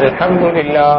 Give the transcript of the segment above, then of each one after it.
الحمد لله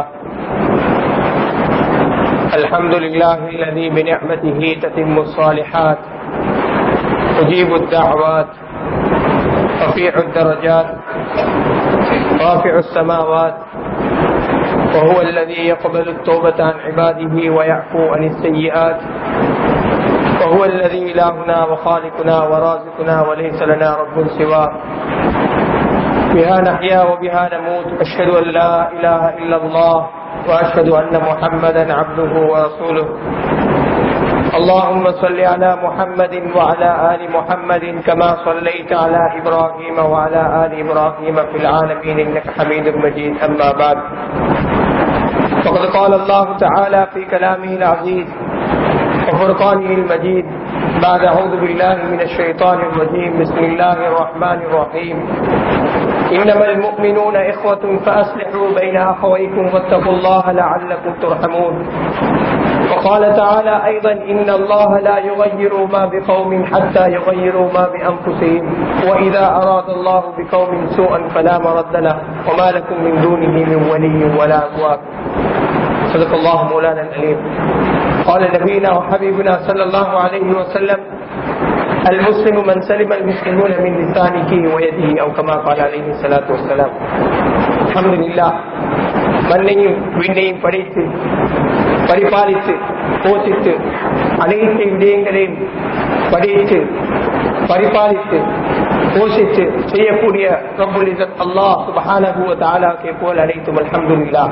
الحمد لله الذي بنعمته تتم الصالحات مجيب الدعوات رفيع الدرجات رافع السماوات وهو الذي يقبل التوبة عن عباده ويعفو عن السيئات وهو الذي إلهنا وخالقنا ورازقنا وليس لنا رب سواه بها نحيا وبها نموت أشهد أن لا إله إلا الله وأشهد أن محمدا عبده ورسوله اللهم صل على محمد وعلى آل محمد كما صليت على إبراهيم وعلى آل إبراهيم في العالمين إنك حميد مجيد أما بعد فقد قال الله تعالى في كلامه العزيز وفرقانه المجيد بعد أعوذ بالله من الشيطان الرجيم بسم الله الرحمن الرحيم إنما المؤمنون إخوة فأصلحوا بين أخويكم واتقوا الله لعلكم ترحمون وقال تعالى أيضا إن الله لا يغير ما بقوم حتى يغيروا ما بأنفسهم وإذا أراد الله بقوم سوءا فلا مرد له وما لكم من دونه من ولي ولا أبواب صدق الله مولانا الأليم قال نبينا وحبيبنا صلى الله عليه وسلم المسلم من سلم المسلمون من لسانه ويده او كما قال عليه الصلاه والسلام الحمد لله மண்ணையும் விண்ணையும் படைத்து பரிபாலித்து போஷித்து அனைத்து விடயங்களையும் படைத்து பரிபாலித்து போஷித்து செய்யக்கூடிய ரபுல் இசத் அல்லாஹ் சுபஹானஹு வ தஆலாவுக்கு போல் அனைத்தும் அல்ஹம்துலில்லாஹ்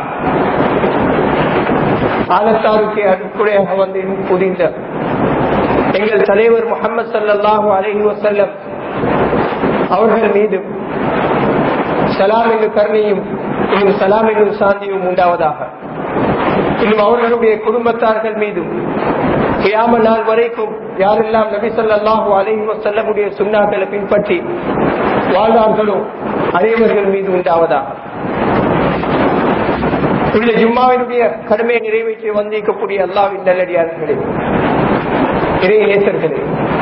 ஆலத்தாருக்கு அடிப்படையாக வந்து புரிந்த எங்கள் தலைவர் முகமது சல்லாஹூ அலஹி வசல்லம் அவர்கள் மீது சலாம் என்று கருணையும் இன்னும் சலாம் என்னும் சாந்தியும் உண்டாவதாக இன்னும் அவர்களுடைய குடும்பத்தார்கள் மீதும் கியாம நாள் வரைக்கும் யாரெல்லாம் நபி சொல்லாஹு அலஹி வசல்லமுடைய சுண்ணாக்களை பின்பற்றி வாழ்ந்தார்களோ அனைவர்கள் மீது உண்டாவதாக இந்த ஜும்மாவினுடைய கடமையை நிறைவேற்றி வந்திருக்கக்கூடிய அல்லாவின் நல்லடியார்களே இறை நேசர்களே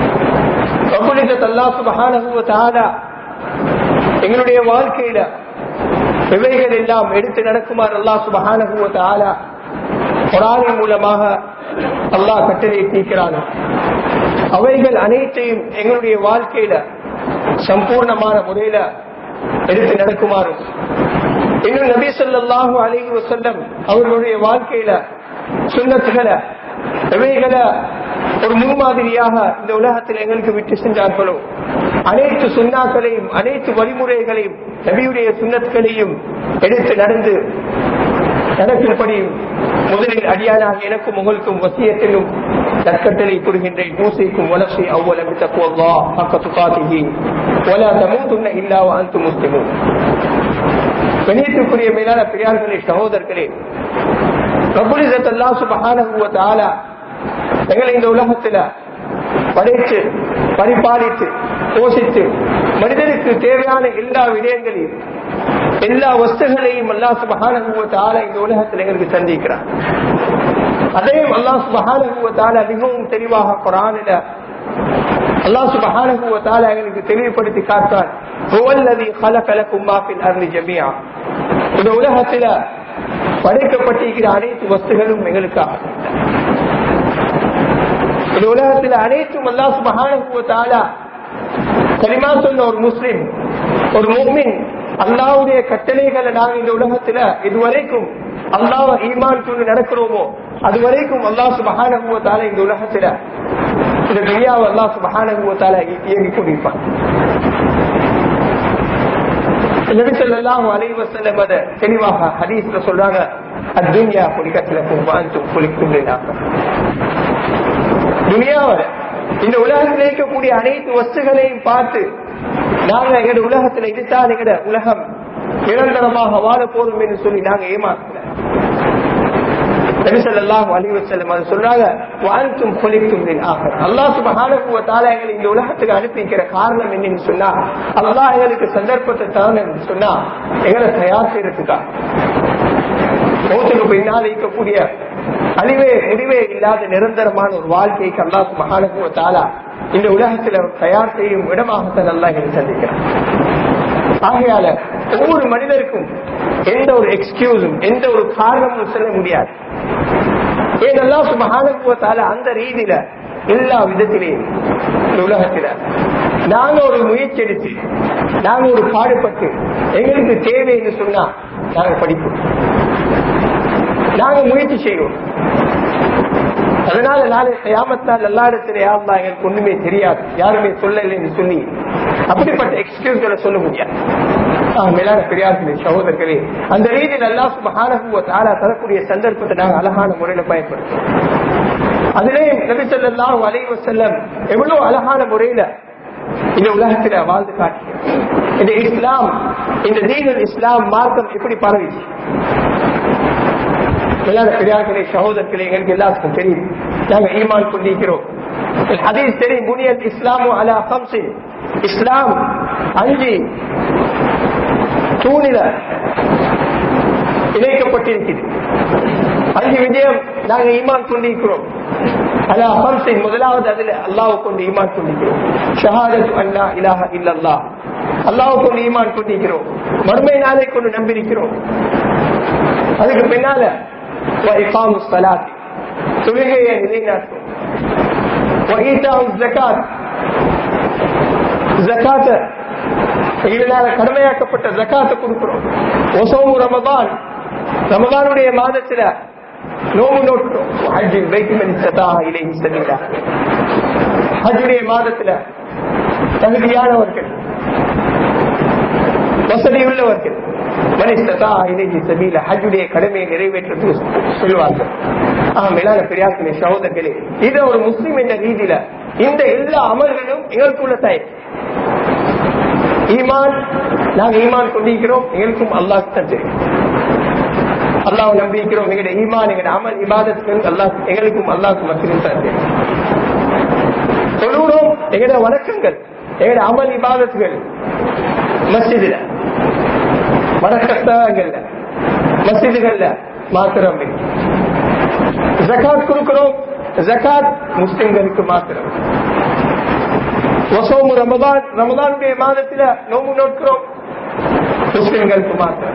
எங்களுடைய வாழ்க்கையில இவைகள் எல்லாம் எடுத்து நடக்குமாறு அல்லா சுபஹானகுவ தாலா குரானின் மூலமாக அல்லாஹ் கட்டளை தீர்க்கிறான் அவைகள் அனைத்தையும் எங்களுடைய வாழ்க்கையில சம்பூர்ணமான முறையில எடுத்து நடக்குமாறும் இன்னும் நபி சொல்லாஹு அலிஹி வசல்லம் அவர்களுடைய வாழ்க்கையில சுண்ணத்துகளை எவைகளை ஒரு முன்மாதிரியாக இந்த உலகத்தில் எங்களுக்கு விட்டு சென்றார்களோ அனைத்து சுண்ணாக்களையும் அனைத்து வழிமுறைகளையும் நபியுடைய சுண்ணத்துகளையும் எடுத்து நடந்து நடக்கும்படியும் முதலில் அடியானாக எனக்கும் உங்களுக்கும் வசியத்திலும் தற்கட்டளை கூறுகின்றேன் மூசைக்கும் வளர்ச்சி அவ்வளவு தக்குவா பக்கத்து காத்திகி ஒலா தமுத்துன்ன இல்லாவ அந்து முஸ்லிமும் கணியத்துக்குரிய மேலான பெரியார்களே சகோதரர்களே பிரபுலிசத்தல்லா சுபஹானகுவ தாலா எங்களை இந்த உலகத்துல படைத்து பரிபாலித்து போஷித்து மனிதனுக்கு தேவையான எல்லா விடயங்களையும் எல்லா வஸ்துகளையும் அல்லா சுபஹானுவத்தால இந்த உலகத்தில் எங்களுக்கு சந்திக்கிறார் அதையும் அல்லா சுபஹானுவத்தால மிகவும் தெளிவாக குரானில அல்லா சுபஹானுவத்தால எங்களுக்கு தெளிவுபடுத்தி காட்டார் இந்த உலகத்துல படைக்கப்பட்டிருக்கிற அனைத்து வஸ்துகளும் எங்களுக்காக இந்த உலகத்தில் அனைத்தும் அல்லா சுபஹானுவத்தாலா கலிமா சொன்ன ஒரு முஸ்லிம் ஒரு முக்மின் அல்லாவுடைய கட்டளைகளை நாங்க இந்த உலகத்துல இதுவரைக்கும் அல்லாவ ஈமான் சொல்லி நடக்கிறோமோ அது வரைக்கும் அல்லா சுபஹானுவத்தால இந்த உலகத்துல இந்த துணியாவை அல்லா சுபஹானுவத்தால இயங்கி கொண்டிருப்பான் நபிசல்லாம் அலைவசல்லம் அத தெளிவாக ஹதீஸ்ல சொல்றாங்க அத்துன்யா குளிக்கத்துல கும்பாந்து குளிக்கும் துனியாவில் இந்த உலகத்தில் இருக்கக்கூடிய அனைத்து வஸ்துகளையும் பார்த்து நாங்க எங்க உலகத்துல இதுதான் எங்கட உலகம் நிரந்தரமாக வாழ போதும் என்று சொல்லி நாங்க ஏமாத்தல நபிசல்லாஹு அலிவசல்லம் அது சொல்றாங்க வாழ்த்தும் பொலிக்கும் அல்லாஹ் சுபஹானுவத்தால எங்களை இந்த உலகத்துக்கு அனுப்பிக்கிற காரணம் என்னன்னு சொன்னா அல்லாஹ் எங்களுக்கு சந்தர்ப்பத்தை தரணும் சொன்னா எங்களை தயார் செய்யறதுக்கா மௌத்துக்கு பின்னால் இருக்கக்கூடிய அழிவே முடிவே இல்லாத நிரந்தரமான ஒரு வாழ்க்கைக்கு அல்லாஹ் மகானுவத்தாலா இந்த உலகத்துல தயார் செய்யும் இடமாகத்தான் நல்லா எங்களை சந்திக்கிறார் ஆகையால ஒவ்வொரு மனிதருக்கும் எந்த ஒரு எக்ஸ்கியூஸும் எந்த ஒரு காரணமும் சொல்ல முடியாது ஏனெல்லாம் சுபகானுபவத்தால அந்த ரீதியில எல்லா விதத்திலையும் இந்த உலகத்தில நாங்க ஒரு முயற்சி எடுத்து நாங்க ஒரு பாடுபட்டு எங்களுக்கு தேவை என்று சொன்னா நாங்க படிப்போம் நாங்க முயற்சி செய்வோம் அதனால நாளை கயாமத்தால் எல்லா இடத்துல யாருந்தா எங்களுக்கு ஒண்ணுமே தெரியாது யாருமே சொல்லலை என்று சொல்லி அப்படிப்பட்ட எக்ஸ்கியூஸ்களை சொல்ல முடியாது ஆஹ், மேலான பெரியார்களே சகோதரர்களே அந்த ரீதியில் அல்லாஹ் சுபஹானஹு தாரா தரக்கூடிய சந்தர்ப்பத்தை நாங்க அழகான முறையில பயன்படுத்தும் அதிலே நபி ஸல்லல்லாஹு அலைஹி வஸல்லம் எவ்வளவு அழகான முறையில இந்த உலகத்துல வாழ்ந்து காட்டினார் இந்த இஸ்லாம் இந்த தீனுல் இஸ்லாம் மார்க்கம் எப்படி பரவிச்சு எல்லாரும் பெரியார்களே சகோதரர்களே எங்களுக்கு எல்லாத்துக்கும் தெரியும் நாங்க ஈமான் கொண்டிருக்கிறோம் ஹதீஸ் தெரியும் புனியல் இஸ்லாமு அலா ஹம்சின் இஸ்லாம் அஞ்சு தூணில இணைக்கப்பட்டிருக்கிறது அஞ்சு விஜயம் நாங்க ஈமான் கொண்டிருக்கிறோம் அலா ஹம்சின் முதலாவது அதுல அல்லாஹ் கொண்டு ஈமான் கொண்டிருக்கிறோம் ஷஹாதத் அல்லா இலாஹ இல்லல்லாஹ் அல்லாஹ் கொண்டு ஈமான் கொண்டிருக்கிறோம் மறுமை நாளை கொண்டு நம்பியிருக்கிறோம் அதுக்கு பின்னால وإقام الصلاة தொழுகையை நிலைநாட்டும் وإيتاء الزكاة ஜக்காத்த இதனால கடமையாக்கப்பட்ட ஜக்காத்தை கொடுக்கிறோம் ஒசோமு ரமதான் ரமதானுடைய மாதத்துல நோம்பு நோட்டுறோம் ஹஜ்ஜில் வைக்குமன் சதா இலை சதிலா ஹஜ்ஜுடைய மாதத்துல தகுதியானவர்கள் வசதி உள்ளவர்கள் மனிதா இணைஜி சபீல ஹஜ்ஜுடைய கடமையை நிறைவேற்றது சொல்வார்கள் ஆஹ் மேலான பெரியார்களே சகோதரர்களே இது ஒரு முஸ்லிம் என்ற ரீதியில இந்த எல்லா அமல்களும் எங்களுக்குள்ள தயார் ஈமான் நாங்க ஈமான் கொண்டிருக்கிறோம் எங்களுக்கும் அல்லாஹ் தான் தெரியும் அல்லாஹ் நம்பிக்கிறோம் எங்களுடைய ஈமான் எங்களுடைய அமல் இபாதத்துக்கு அல்லாஹ் எங்களுக்கும் அல்லாஹ்க்கும் மட்டும் தான் தெரியும் தொழுகிறோம் எங்களுடைய வணக்கங்கள் எங்களுடைய அமல் இபாதத்துகள் மஸ்ஜிதுல வடக்கத்தகங்கள்ல மசிதுகள்ல மாத்திரம் ஜக்காத் கொடுக்கிறோம் ஜக்காத் முஸ்லிம்களுக்கு மாத்திரம் வசோமு ரமதான் ரமதானுடைய மாதத்துல நோம்பு நோக்கிறோம் முஸ்லிம்களுக்கு மாத்திரம்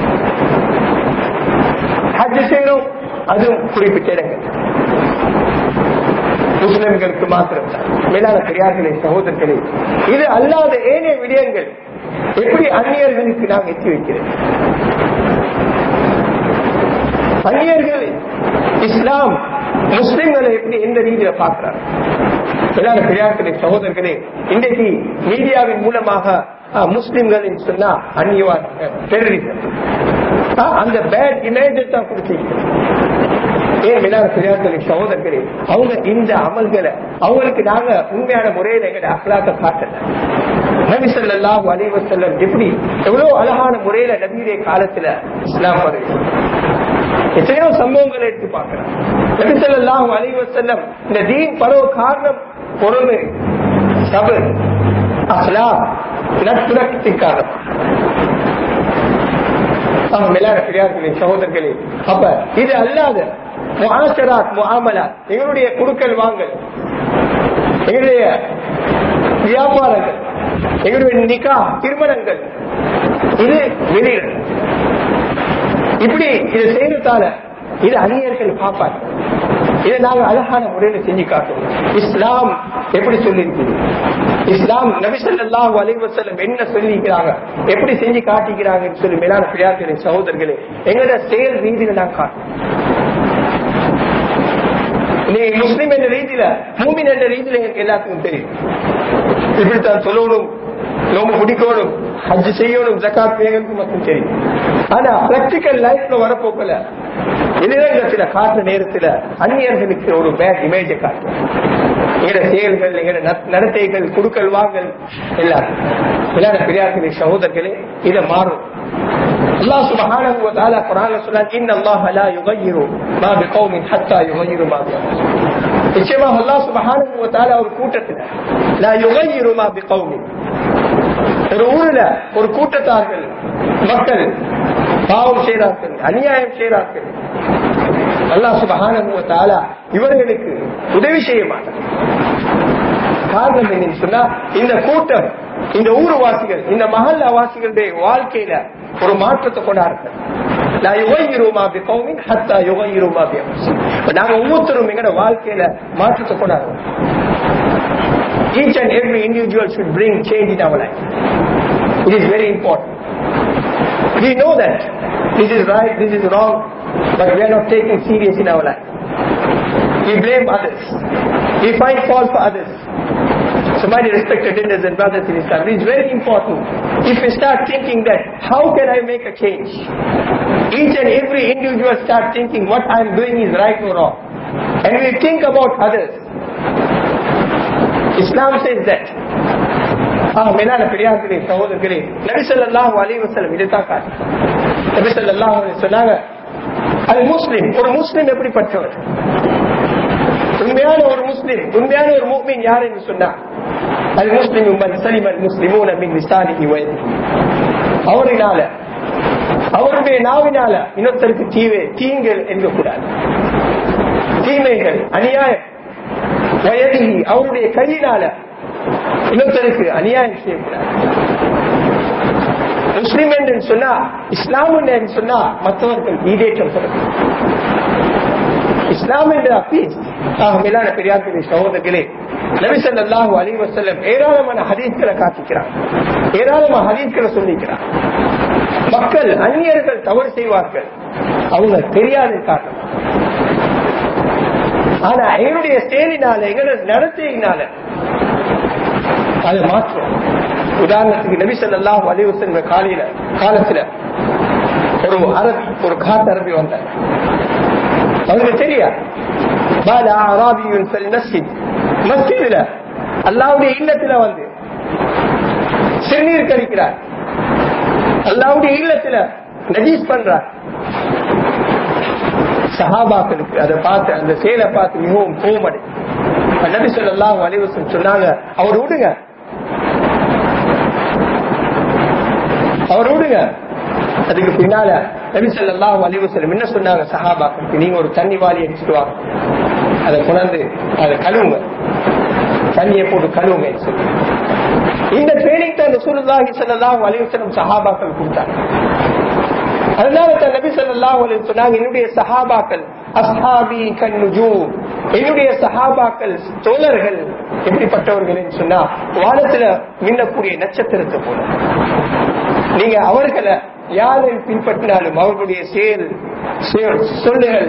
ஹஜ் செய்யறோம் அதுவும் குறிப்பிட்ட இடங்கள் முஸ்லிம்களுக்கு மாத்திரம் தான் மேலான பெரியார்களே சகோதரர்களே இது அல்லாத ஏனைய விடயங்கள் எப்படி அந்நியர்களுக்கு நாம் எத்தி வைக்கிறோம் அந்நியர்கள் இஸ்லாம் முஸ்லிம்களை எப்படி எந்த ரீதியில பார்க்கிறார் மேலான பெரியார்களே சகோதரர்களே இன்றைக்கு மீடியாவின் மூலமாக அஹ், முஸ்லிம்கள் என்று சொன்னா அந்நியவா டெரரிசம் அந்த பேட் இமேஜை தான் கொடுத்திருக்கிறோம் ஏன் மேலான பெரியார்களே சகோதரர்களே அவங்க இந்த அமல்களை அவங்களுக்கு நாங்க உண்மையான முறையில எங்க அகலாக்க காட்டல நபி ஸல்லல்லாஹு அலைஹி வஸல்லம் எப்படி எவ்வளவு அழகான முறையில நபியுடைய காலத்துல இஸ்லாம் வருது எத்தனையோ சம்பவங்களை எடுத்து பார்க்கிறோம் நபி ஸல்லல்லாஹு அலைஹி வஸல்லம் இந்த தீன் பரவ காரணம் பொறுமை சபர் அஹ்லாக் நட்புறத்தின் காரணம் ஆக, மேலான பெரியார்களே சகோதரர்களே அப்ப இது அல்லாத முஆஷராத் முஆமலாத் எங்களுடைய குடுக்கல் வாங்கல் எங்களுடைய வியாபாரங்கள் எங்களுடைய நிகா திருமணங்கள் இது வெளியிட இப்படி இதை செய்யறதால இது அந்நியர்கள் பார்ப்பாங்க இதை நாங்க அழகான முறையில செஞ்சு காட்டுவோம் இஸ்லாம் எப்படி சொல்லியிருக்குது இஸ்லாம் நபி ஸல்லல்லாஹு அலைஹி வஸல்லம் என்ன சொல்லியிருக்கிறாங்க எப்படி செஞ்சு காட்டிக்கிறாங்கன்னு சொல்லி மேலான பிரியார்களே சகோதரர்களே எங்களோட செயல் ரீதியில நாங்க காட்டுவோம் நீ முஸ்லிம் என்ற ரீதியில மூமின் என்ற ரீதியில எனக்கு எல்லாத்துக்கும் தெரியும் இப்படித்தான் சொல்லணும் நோம்பு பிடிக்கணும் ஹஜ் செய்யணும் ஜக்காத் எங்களுக்கு மட்டும் தெரியும் ஆனா பிராக்டிக்கல் லைஃப்ல வரப்போக்கல வெளிரங்கத்துல காட்டுற நேரத்துல அந்நியர்களுக்கு ஒரு பேட் இமேஜை காட்டும் எங்கட செயல்கள் எங்கட நட- நடத்தைகள் குடுக்கல் வாங்கல் எல்லாம் விளையாட பெரியார்களே சகோதரர்களே இதை மாறும் அல்லாஹ் சுப்ஹானஹு வ தஆலா குர்ஆன்ல சொன்னான் இன்ன அல்லாஹ் லா யுகையிரு மா பிகௌமின் ஹத்தா யுகையிரு மா பிஅன்ஃபுசிஹிம் நிச்சயமாக அல்லாஹ் சுப்ஹானஹு வ தஆலா ஒரு கூட்டத்துல லா யுகையிரு மா பிகௌமின் ஒரு ஊர்ல ஒரு கூட்டத்தார்கள் மக்கள் பாவம் செய்கிறார்கள் அநியாயம் செய்கிறார்கள் அல்லாஹ் சுபஹானஹு வ தஆலா இவர்களுக்கு உதவி செய்ய மாட்டார் காரணம் என்னன்னு சொன்னா இந்த கூட்டம் இந்த ஊர்வாசிகள் இந்த மஹல்லா வாசிகளுடைய வாழ்க்கையில ஒரு மாற்றத்தை கொண்டாடுறது நான் யுகையிருமா அப்படி கௌமின் ஹத்தா யுகையிருமா அப்படி நாங்க ஒவ்வொருத்தரும் எங்களோட வாழ்க்கையில மாற்றத்தை கொண்டாடுறோம் each and every individual should bring change in our life. It is very important. We know that this is right, this is wrong, but we are not taking serious in our life. We blame others. We find fault for others. So my respected elders and brothers in Islam, it is very important if we start thinking that how can I make a change? Each and every individual start thinking what I am doing is right or wrong. And we think about others. Islam says that. ஆ மேலான பெரியார்களே சகோதரர்களே நபி ஸல்லல்லாஹு அலைஹி வஸல்லம் இதைத்தான் காட்டு நபி ஸல்லல்லாஹு அலைஹி சொன்னாங்க அது முஸ்லிம் ஒரு முஸ்லிம் எப்படிப்பட்டவர் உண்மையான ஒரு முஸ்லிம் உண்மையான ஒரு முஃமின் யார் என்று சொன்னா அது முஸ்லிம் மன் சலிமன் முஸ்லிமூன மின் லிசானிஹி வ அவரினால அவருடைய நாவினால இன்னொருத்தருக்கு தீவே தீங்கள் என்கக்கூடாது தீமைகள் அநியாயம் வயதி அவருடைய கையினால இன்னொருத்தருக்கு அநியாயம் செய்யக்கூடாது முஸ்லிம் என்று சொன்னா இஸ்லாம் என்று சொன்னா மற்றவர்கள் ஈடேற்றம் சொல்லணும் இஸ்லாம் என்ற அப்பீஸ் மேலான பெரியார்களே சகோதரர்களே நபிசல்லாஹு அலி வசல்லம் ஏராளமான ஹதீஸ்களை காட்டிக்கிறார் ஏராளமான ஹதீஸ்களை சொல்லிக்கிறார் மக்கள் அந்நியர்கள் தவறு செய்வார்கள் அவங்க தெரியாத காரணம் ஆனா எங்களுடைய செயலினால எங்களுடைய நடத்தையினால அது மாற்றம் உதாரணத்துக்கு நபி சொல்லாஹ் அலிவசன் காலையில காலத்துல ஒரு அரபி ஒரு காட்டு அரபி வந்தார் அவருக்கு தெரியாது மஸ்ஜிதுல அல்லாவுடைய இல்லத்துல வந்து சிறுநீர் கழிக்கிறார் அல்லாவுடைய இல்லத்துல நஜீஸ் பண்றார் சஹாபாக்களுக்கு அதை பார்த்து அந்த செயலை பார்த்து மிகவும் கோமடை நபி சொல்லாஹ் அலிவசன் சொன்னாங்க அவர் விடுங்க அவர் விடுங்க அதுக்கு பின்னால நபி சொல்லாஹ் அலிவசலம் என்ன சொன்னாங்க சஹாபாக்களுக்கு நீங்க ஒரு தண்ணி வாரி அடிச்சுட்டு வாங்க அதை கொண்டாந்து அதை கழுவுங்க தண்ணியை போட்டு கழுவுங்க சொல்லி இந்த ட்ரைனிங் தான் ரசூலுல்லாஹி ஸல்லல்லாஹு அலைஹி வஸல்லம் சஹாபாக்கள் கொடுத்தாங்க அதனால தான் நபி ஸல்லல்லாஹு அலைஹி சொன்னாங்க என்னுடைய சஹாபாக்கள் அஸ்ஹாபி கன்னுஜூ என்னுடைய சஹாபாக்கள் தோழர்கள் எப்படிப்பட்டவர்கள் சொன்னா வானத்துல மின்னக்கூடிய நட்சத்திரத்தை போல நீங்க அவர்களை யாரை பின்பற்றினாலும் அவர்களுடைய செயல் சொல்லுகள்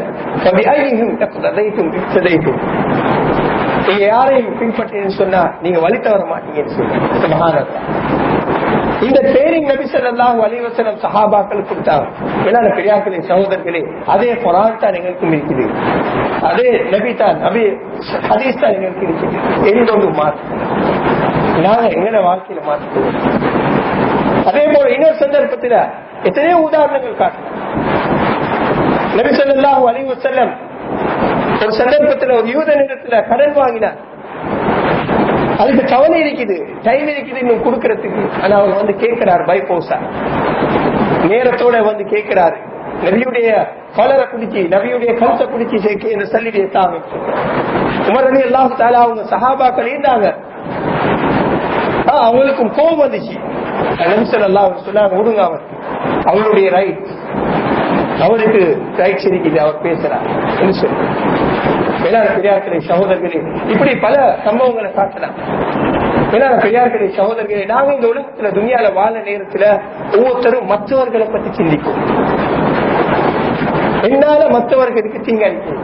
நீங்க யாரையும் பின்பற்றின்னு சொன்னா நீங்க வழி தவற மாட்டீங்கன்னு சொல்லுங்க இந்த ட்ரைனிங் நபி சொல்லாஹ் அலிவசனம் சஹாபாக்கள் கொடுத்தாங்க மேலான பெரியாக்களே சகோதரர்களே அதே குரான் தான் எங்களுக்கும் இருக்குது அதே நபி தான் நபி ஹதீஸ் தான் எங்களுக்கு இருக்குது எந்தொன்று மாற்றம் நாங்க எங்களை வாழ்க்கையில மாற்றுவோம் அதே போல இன்னொரு சந்தர்ப்பத்தில் எத்தனையோ உதாரணங்கள் காட்டலாம் நபி சொல்லாஹு அலி வசல்லம் ஒரு சந்தர்ப்பத்தில் ஒரு யூத நிலத்துல கடன் வாங்கினார் அதுக்கு கவலை இருக்குது டைம் இருக்குது இன்னும் கொடுக்கறதுக்கு ஆனா அவர் வந்து கேட்கிறார் பைபோசா நேரத்தோட வந்து கேட்கிறாரு நபியுடைய கலரை பிடிச்சி நபியுடைய கழுத்தை பிடிச்சி சேர்க்க இந்த சல்லிடைய தாங்க உமர் அலி அல்லாஹு தாலா அவங்க சஹாபாக்கள் இருந்தாங்க அவங்களுக்கும் கோபம் வந்துச்சு நபிசல் அல்லா சொன்னாங்க விடுங்க அவர் அவருடைய ரைட் அவருக்கு ரைட்ஸ் இருக்குது அவர் பேசுறார் என்று சொல்லி மேலான பெரியார்களே சகோதரர்களே இப்படி பல சம்பவங்களை காட்டலாம் மேலான பெரியார்களே சகோதரர்களே நாங்க இந்த உலகத்துல துணியால வாழ நேரத்துல ஒவ்வொருத்தரும் மற்றவர்களை பத்தி சிந்திக்கும் என்னால மற்றவர்களுக்கு தீங்காளிக்கும்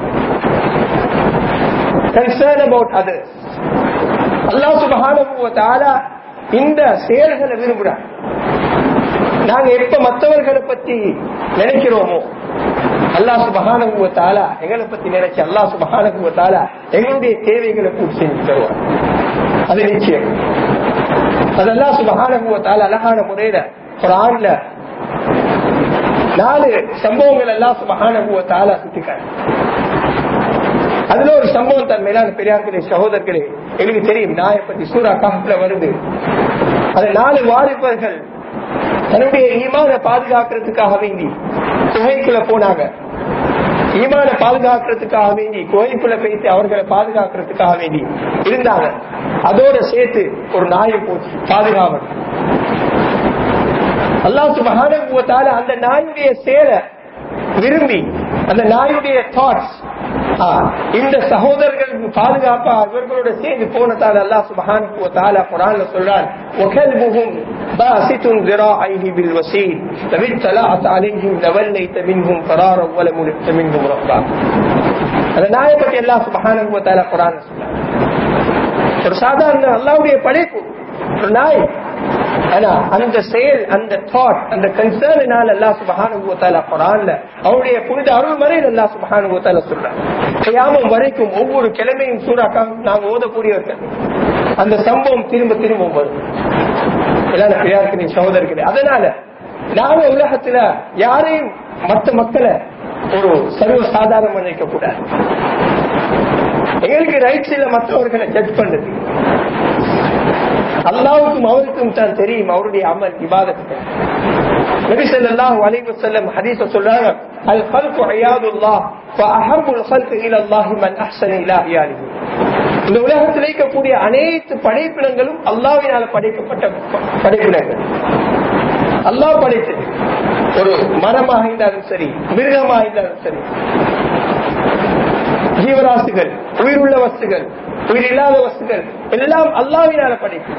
கன்சர்ன் அபவுட் அதர்ஸ் அல்லா சுபகான இந்த செயல்களை விரும்புறார் நாங்க எப்ப மற்றவர்களை பத்தி நினைக்கிறோமோ அல்லா சுபகானுவத்தாலா எங்களை பத்தி நினைச்சு அல்லா சுபகானுவத்தாலா எங்களுடைய தேவைகளை பூர்த்தி செஞ்சு தருவார் அது நிச்சயம் அது அல்லா சுபகானுவத்தாலா அழகான முறையில ஒரு ஆண்ல நாலு சம்பவங்கள் எல்லாம் சுபகானுவத்தாலா சுட்டிக்காரு அதுல ஒரு சம்பவம் தன் மேலான பெரியார்களே சகோதரர்களே எனக்கு தெரியும் நாயை பத்தி சூரா காப்புல வருது அது நாலு வாலிபர்கள் தன்னுடைய ஈமான பாதுகாக்கிறதுக்காக வேண்டி குகைக்குள்ள போனாங்க ஈமான பாதுகாக்கிறதுக்காக வேண்டி கோயிலுக்குள்ள பேசி அவர்களை பாதுகாக்கிறதுக்காக வேண்டி இருந்தாங்க அதோட சேர்த்து ஒரு நாயை போச்சு பாதுகாவல் அல்லாஹ் சுபகான அந்த நாயுடைய சேலை விரும்பி அந்த நாயுடைய தாட்ஸ் இந்த சகோதரர்கள் பாதுகாப்பா இவர்களோட சேர்ந்து போனதால் அல்லாஹ் சுபஹானஹு வ தஆலா குர்ஆன்ல சொல்றான் வகல்புஹும் பாசித்துன் ذراعيه بالوسيل لو اطلعت عليهم لوليت منهم فرارا ولملئت منهم رعبا அந்த நாயை பத்தி அல்லாஹ் சுபஹானஹு வ தஆலா குர்ஆன்ல சொல்றான் ஒரு சாதாரண அல்லாஹ்வுடைய படைப்பு ஒரு நாய் ஆனா அந்த செயல் அந்த தாட் அந்த கன்சர்னால அல்லா சுபஹானுவத்தால குரான்ல அவருடைய புனித அருள் மறையில் அல்லா சுபஹானுவத்தால சொல்றாங்க கியாமம் வரைக்கும் ஒவ்வொரு கிழமையும் சூறாக்கா நாங்க ஓதக்கூடியவர்கள் அந்த சம்பவம் திரும்ப திரும்ப வரும் எல்லாரும் பிரியார்களே சகோதரர்களே அதனால நாங்க உலகத்துல யாரையும் மற்ற மக்களை ஒரு சர்வ சாதாரணம் நினைக்க கூடாது எங்களுக்கு ரைட்ஸ் இல்ல மற்றவர்களை ஜட்ஜ் பண்றது அல்லாவுக்கும் அவருக்கும் தான் தெரியும் அவருடைய அமல் விவாதத்தை நபி ஸல்லல்லாஹு அலைஹி வஸல்லம் ஹதீஸ சொல்றாங்க அல் கல்கு ஐயாதுல்லாஹ் ஃபஅஹப்புல் கல்கு இலல்லாஹி மன் அஹ்ஸன இலா இயாலிஹி இந்த உலகத்தில் இருக்கக்கூடிய அனைத்து படைப்பினங்களும் அல்லாஹ்வினால் படைக்கப்பட்ட படைப்பினங்கள் அல்லாஹ் படைத்தது ஒரு மரமாக இருந்தாலும் சரி மிருகமாக இருந்தாலும் சரி ஜீவராசிகள் உயிருள்ள வஸ்துகள் உயிர் இல்லாத வஸ்துகள் எல்லாம் அல்லாவினால படைப்பு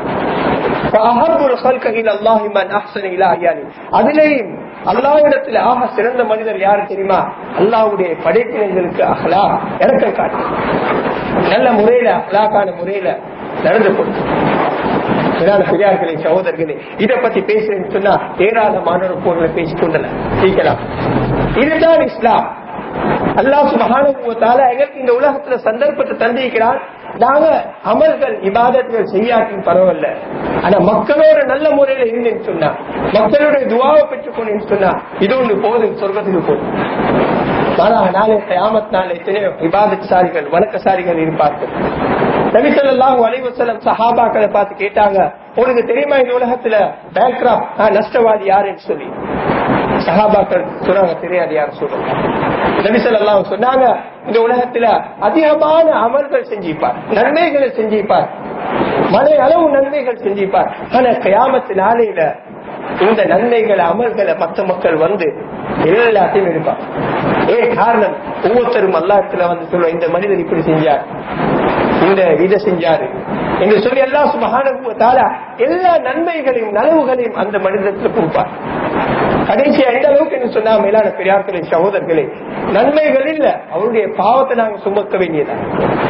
அதிலேயும் அல்லாவிடத்தில் ஆக சிறந்த மனிதர் யாரு தெரியுமா அல்லாவுடைய படைப்பினங்களுக்கு அகலா இறக்கம் காட்டு நல்ல முறையில அகலாக்கான முறையில நடந்து கொடுத்து பெரியார்களே சகோதரர்களே இதை பத்தி பேசுறேன்னு சொன்னா ஏராளமான பொருளை பேசிக்கொண்டல கேட்கலாம் இதுதான் இஸ்லாம் அல்லாஹ் சுபஹானுவத்தால எங்களுக்கு இந்த உலகத்துல சந்தர்ப்பத்தை தந்திருக்கிறான் நாங்க அமல்கள் இபாதத்துகள் செய்யாட்டின் பரவாயில்ல ஆனா மக்களோட நல்ல முறையில இருந்தேன்னு சொன்னா மக்களுடைய துவாவை பெற்றுக்கொண்டு சொன்னா இது ஒன்று போதும் சொர்க்கத்துக்கு போதும் மாறாக நாளை கயாமத் நாள் எத்தனையோ இபாதத்சாரிகள் வணக்கசாரிகள் இருப்பார்கள் நபிசல்லாஹு அலைவசலம் சஹாபாக்களை பார்த்து கேட்டாங்க உனக்கு தெரியுமா இந்த உலகத்துல பேங்க்ராப் நஷ்டவாதி யாருன்னு சொல்லி சஹாபாக்கள் சொன்னாங்க தெரியாது யார் சொல்றாங்க நபிசல்லாம் சொன்னாங்க இந்த உலகத்துல அதிகமான அமல்கள் செஞ்சிப்பார் நன்மைகளை செஞ்சிப்பார் மழை அளவு நன்மைகள் செஞ்சிப்பார் ஆனா கயாமத்து நாளையில இந்த நன்மைகள் அமல்களை மற்ற மக்கள் வந்து எல்லாத்தையும் எடுப்பார் ஏன் காரணம் ஒவ்வொருத்தரும் அல்லாத்துல வந்து சொல்ல இந்த மனிதர் இப்படி செஞ்சார் இந்த இதை செஞ்சாரு என்று சொல்லி எல்லா சுமகான எல்லா நன்மைகளையும் நலவுகளையும் அந்த மனிதத்துல கொடுப்பார் கடைசி எந்த அளவுக்கு என்று சொன்னா மேலான பெரியார்களே சகோதரர்களே நன்மைகள் இல்ல அவருடைய பாவத்தை நாங்க சுமக்க வேண்டியதான்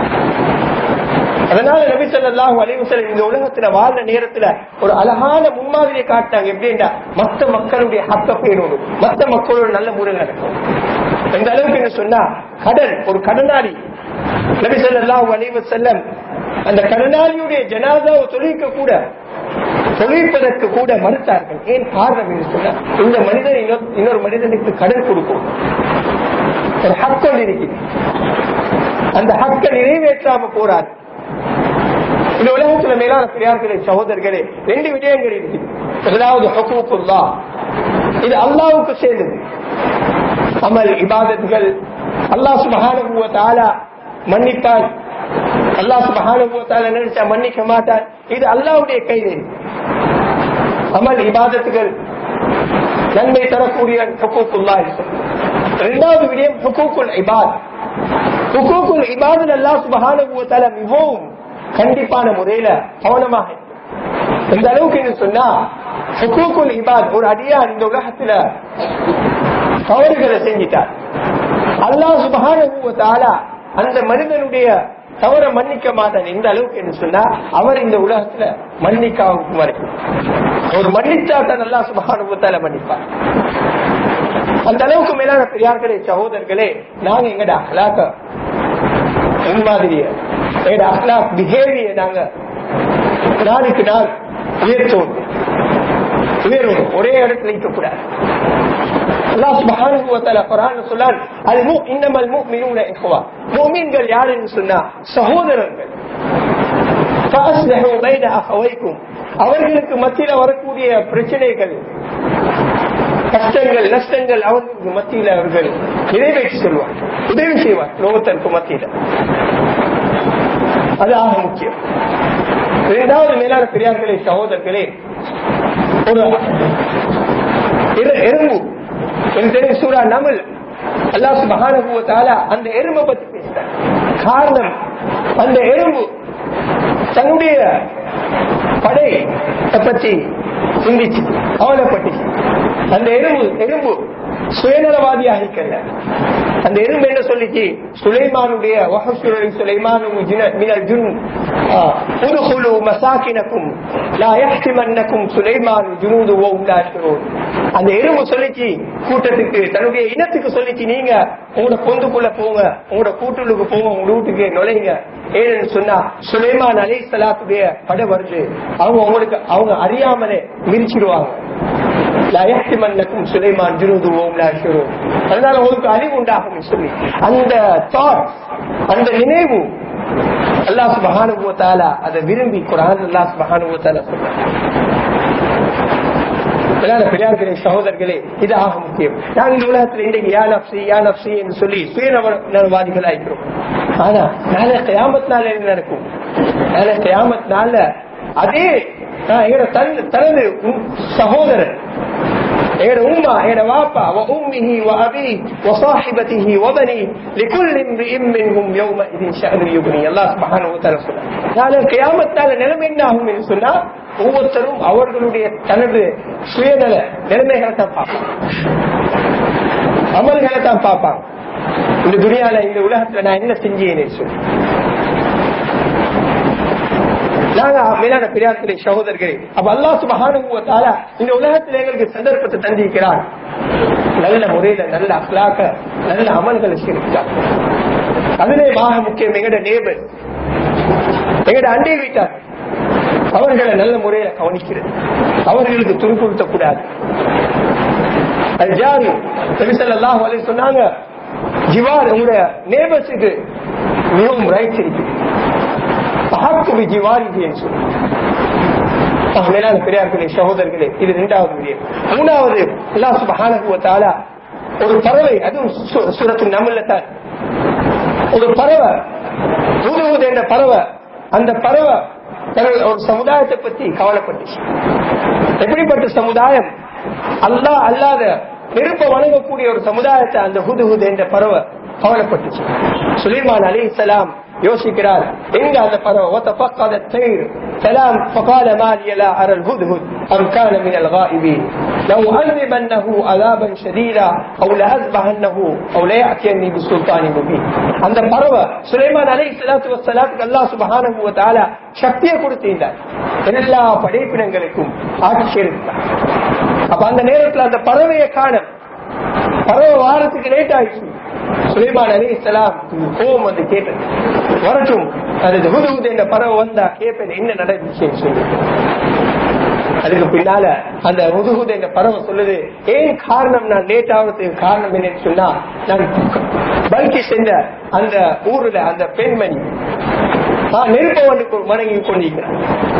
அதனால நபி சொல்லாஹு அலைவசல் இந்த உலகத்துல வாழ்ந்த நேரத்துல ஒரு அழகான முன்மாதிரியை காட்டாங்க எப்படின்னா மத்த மக்களுடைய ஹக்க பேணும் மத்த மக்களோட நல்ல முறை நடக்கும் எந்த அளவுக்கு என்ன சொன்னா கடன் ஒரு கடனாளி நபி சொல்லாஹு அலைவசல்லம் அந்த கடனாளியுடைய ஜனாதாவை தொழிக்க கூட தொழிற்பதற்கு கூட மறுத்தார்கள் ஏன் காரணம் என்று சொன்னா இந்த மனிதன் இன்னொரு மனிதனுக்கு கடன் கொடுக்கும் ஒரு ஹக்கம் இருக்குது அந்த ஹக்க நிறைவேற்றாம போறார் இந்த உலகத்துல மேலான பெரியார்களே சகோதரர்களே ரெண்டு விடயங்கள் இருக்கு முதலாவது ஹக்கூக்குல்லா இது அல்லாவுக்கு சேர்ந்தது அமல் இபாதத்கள் அல்லாஹ் சுபஹான மன்னித்தால் அல்லாஹ் சுபஹான நினைச்சா மன்னிக்க மாட்டார் இது அல்லாவுடைய கைது அமல் இபாதத்துகள் நன்மை தரக்கூடிய ஹக்கூக்குல்லா இரண்டாவது விடயம் ஹக்கூக்குல் இபாத் ஹுக்கூக்குல் இபாதல் அல்லா சுபஹான மிகவும் கண்டிப்பான முறையில கவனமாக இந்த அளவுக்கு சொன்னா ஹுக்கூக்குல் இபாத் ஒரு அடியார் இந்த உலகத்துல தவறுகளை செஞ்சிட்டார் அல்லாஹ் சுபஹான அந்த மனிதனுடைய தவற மன்னிக்க மாட்டான் எந்த அளவுக்கு என்று சொன்னா அவர் இந்த உலகத்துல மன்னிக்காவுக்கு வரைக்கும் ஒரு மன்னிச்சா தான் நல்லா சுபகானுபவத்தால மன்னிப்பார் அந்த அளவுக்கு மேலான பெரியார்களே சகோதரர்களே நாங்க எங்கட அஹ்லாக்க முன்மாதிரிய எங்கட அஹ்லாக் பிஹேவியர் நாங்க நாளுக்கு நாள் உயர்த்தோம் உயரும் ஒரே இடத்துல இருக்கக்கூடாது அல்லாஹ் சுப்ஹானஹு வ தஆலா குர்ஆன்ல சொல்றான் அல் மு இன்னமல் முஃமினூன இஹ்வா முஃமின்கள் யாருன்னு சொன்னா சகோதரர்கள் ஃபஅஸ்லிஹு பைன அஹவைக்கும் அவர்களுக்கு மத்தியில வரக்கூடிய பிரச்சனைகள் கஷ்டங்கள் நஷ்டங்கள் அவர்களுக்கு மத்தியில அவர்கள் நிறைவேற்றி செல்வார் உதவி செய்வார் லோகத்திற்கு மத்தியில அது ஆக முக்கியம் இரண்டாவது மேலான பெரியார்களே சகோதரர்களே ஒரு எரு- எறும்பு எனக்கு தெரியும் சூரா நமல் அல்லாஹ் சுப்ஹானஹு வ தஆலா அந்த எறும்பை பத்தி பேசுறார் காரணம் அந்த எறும்பு தன்னுடைய படை பற்றி சிந்திச்சு கவலைப்பட்டுச்சு அந்த எறும்பு எறும்பு சுயநலவாதியாக இருக்கல அந்த எறும்பு என்ன சொல்லிச்சு சுலைமானுடைய வஹசுரை சுலைமானு ஜின- மினல் ஜுன் ஆ, உதுகுலு மசாக்கினக்கும் லா யஹ்திமன்னக்கும் சுலைமானு ஜுனூது வஹும் லா யஷ்உரூன். அந்த எறும்பு சொல்லிச்சு கூட்டத்துக்கு தன்னுடைய இனத்துக்கு சொல்லிச்சு நீங்க உங்களோட பொந்துக்குள்ள போங்க உங்களோட கூட்டுக்கு போங்க உங்க வீட்டுக்கு நுழைங்க ஏன்னு சொன்னா சுலைமான் அலை சலாத்துடைய படை வருது அவங்க உங்களுக்கு அவங்க அறியாமலே மிரிச்சிடுவாங்க லா யஹ்திமன்னக்கும் சுலைமான் ஜுனூது வஹும் லா யஷ்உரூன். அதனால உங்களுக்கு அறிவு உண்டாகும் சொல்லி அந்த தாட் அந்த நினைவு அல்லாஹ் சுப்ஹானஹு வ தஆலா அதை விரும்பி குர்ஆன் அல்லாஹ் சுப்ஹானஹு வ தஆலா சொல்றார் மேலான பெரியார்களே சகோதரர்களே இது ஆக முக்கியம் நாங்கள் இந்த உலகத்தில் இன்றைக்கு யா நப்சி யா நப்சி என்று சொல்லி சுயநலவாதிகள் ஆகிறோம் ஆனா நாளை கயாமத் நாள் என்ன நடக்கும் நாளை கயாமத் நாள்ல அதே ஆஹ், எங்கட தன் தனது உம் சகோதரர் எங்கட உம்மா எங்கட வாப்பா வ உம்மிஹி வ அபி வ சாஹிபதிஹி வ பனி லிகுல் இம்ரிஇம் மின்ஹும் யௌமஇதின் ஷஅனு யுக்னி அல்லாஹ் சுப்ஹானஹு வ தஆலா சொல்றார் நாளை கியாமத் நாள் நிலைமை என்ன ஆகும் என்று சொன்னா ஒவ்வொருத்தரும் அவர்களுடைய தனது சுயநல நிலைமைகளை தான் பார்ப்பாங்க அமல்களை தான் பார்ப்பாங்க இந்த துணியால இந்த உலகத்துல நான் என்ன செஞ்சேன்னு சொல்லி நாங்க மேலான பெரியார்களே சகோதரர்களே அப்ப அல்லாஹ் சுபஹானஹு வ தஆலா இந்த உலகத்தில் எங்களுக்கு சந்தர்ப்பத்தை தந்திருக்கிறார் நல்ல முறையில நல்ல அக்லாக்க நல்ல அமல்களை செய்கிறார் அதிலே மாக முக்கியம் எங்கட நேபர் எங்கட அண்டை வீட்டார் அவர்களை நல்ல முறையில கவனிக்கிறது அவர்களுக்கு துன்புறுத்த கூடாது அது ஜாரு நபிசல்லாஹு அலைஹி சொன்னாங்க ஜிவார் உங்களுடைய நேபர்ஸுக்கு மிகவும் ரைட்ஸ் இருக்கு அஹக்கு ஜிவாரிஜி என்று சொல்லி ஆக, மேலான பெரியார்களே சகோதரர்களே இது இரண்டாவது விடயம் மூணாவது அல்லாஹ் சுப்ஹானஹு வ தஆலா ஒரு பறவை அதுவும் சு- சூரத்து நம்மள தான் ஒரு பறவை ஊதுவது என்ற பறவை அந்த பறவை தனது ஒரு சமுதாயத்தை பத்தி கவலைப்பட்டுச்சு எப்படிப்பட்ட சமுதாயம் அல்லாஹ் அல்லாத நெருப்ப வணங்கக்கூடிய ஒரு சமுதாயத்தை அந்த ஹுதுஹுது என்ற பறவை கவலைப்பட்டுச்சு சுலைமான் அலி சலாம் யோசிக்கிறார் எங்க அந்த பறவை وتفقد الطير سلام فقال ما لي لا أرى الهدهد أم كان من الغائبين لو أذبنه عذابا شديدا أو لأذبحنه أو ليأتيني بسلطان مبين அந்த பறவை சுலைமான் அலை சலாத்து வசலாத்துக்கு அல்லாஹ் சுபஹானஹு வ தஆலா சக்தியை கொடுத்திருந்தார் எல்லா படைப்பினங்களுக்கும் ஆட்சி இருந்தார் அப்ப அந்த நேரத்துல அந்த பறவையை காணும் பறவை வாரத்துக்கு லேட் ஆயிடுச்சு சுலைமான் அலி இஸ்லாம் கோவம் வந்து கேட்டது வரட்டும் அது ஹுது என்ற பறவை வந்தா கேட்பேன் என்ன நடந்துச்சுன்னு சொல்லி அதுக்கு பின்னால அந்த முதுகுது என்ற பறவை சொல்லுது ஏன் காரணம் நான் லேட் ஆகிறதுக்கு காரணம் என்னன்னு சொன்னா நான் பல்கி சென்ற அந்த ஊர்ல அந்த பெண்மணி நான் நெருப்ப வந்து வணங்கி கொண்டிருக்கிறேன்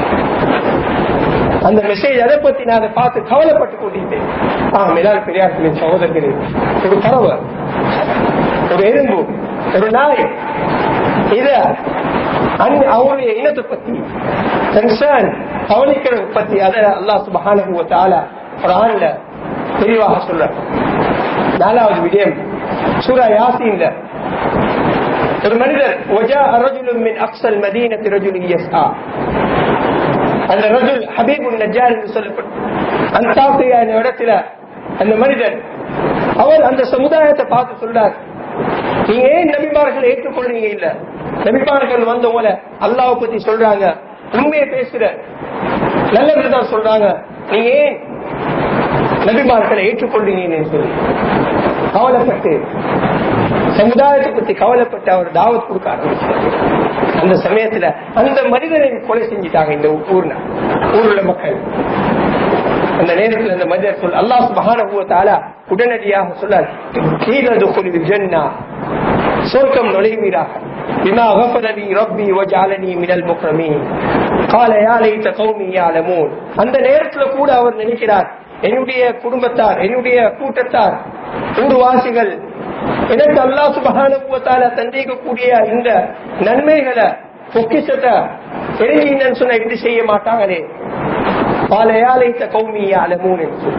அந்த மெசேஜ் அதை பத்தி நான் அதை பார்த்து கவலைப்பட்டு கொண்டிருந்தேன் ஆ மேலாள் பெரியார்களின் சகோதரர்களே ஒரு பறவை ஒரு எறும்பு ஒரு நாய் இத அன்- அவருடைய இனத்தை பத்தி கன்சர்ன் கவனிக்கிறது பத்தி அதை அல்லாஹ் சுபஹானஹு வ தஆலா குர்ஆன்ல தெளிவாக சொல்ற நாலாவது விடயம் சூரா யாசீன்ல ஒரு மனிதர் وجاء رجل من اقصى المدينه رجل يسعى அந்த ரஜுல் ஹபீபு நஜார் என்று சொல்லப்படும் அந்தாசியா என்ற இடத்துல அந்த மனிதர் அவர் அந்த சமுதாயத்தை பார்த்து சொல்றார் நீங்க ஏன் நபிமார்களை ஏற்றுக்கொள்றீங்க இல்ல நபிமார்கள் வந்தவங்கள அல்லாஹ் பத்தி சொல்றாங்க உண்மையை பேசுற நல்லதுதான் சொல்றாங்க நீங்க ஏன் நபிமார்களை ஏற்றுக்கொள்றீங்கன்னு சொல்லி கவலைப்பட்டு சமுதாயத்தை பத்தி கவலைப்பட்டு அவர் தாவத் கொடுக்க ஆரம்பிச்சார் அந்த சமயத்துல அந்த மனிதனை கொலை செஞ்சிட்டாங்க இந்த ஊர்ல ஊருள்ள மக்கள் அந்த நேரத்தில் அந்த மனிதர் சொல் அல்லாஹ் சுப்ஹானஹு வ தஆலா உடனடியாக சொல்லார் கீழ துகுலில் ஜன்னா சொர்க்கம் நுழைவீராக بما غفر لي ربي وجعلني من المكرمين قال يا ليت قومي يعلمون அந்த நேரத்துல கூட அவர் நினைக்கிறார் என்னுடைய குடும்பத்தார் என்னுடைய கூட்டத்தார் ஊர்வாசிகள் எனக்கு அல்லாஹ் சுபஹானஹு வ தஆலா தந்திக்கக்கூடிய இந்த நன்மைகளை பொக்கிஷத்தை தெரிஞ்சீங்கன்னு சொன்னா இப்படி செய்ய மாட்டாங்களே பாலையாலைத்த கௌமிய அலமூன் என்று சொல்லி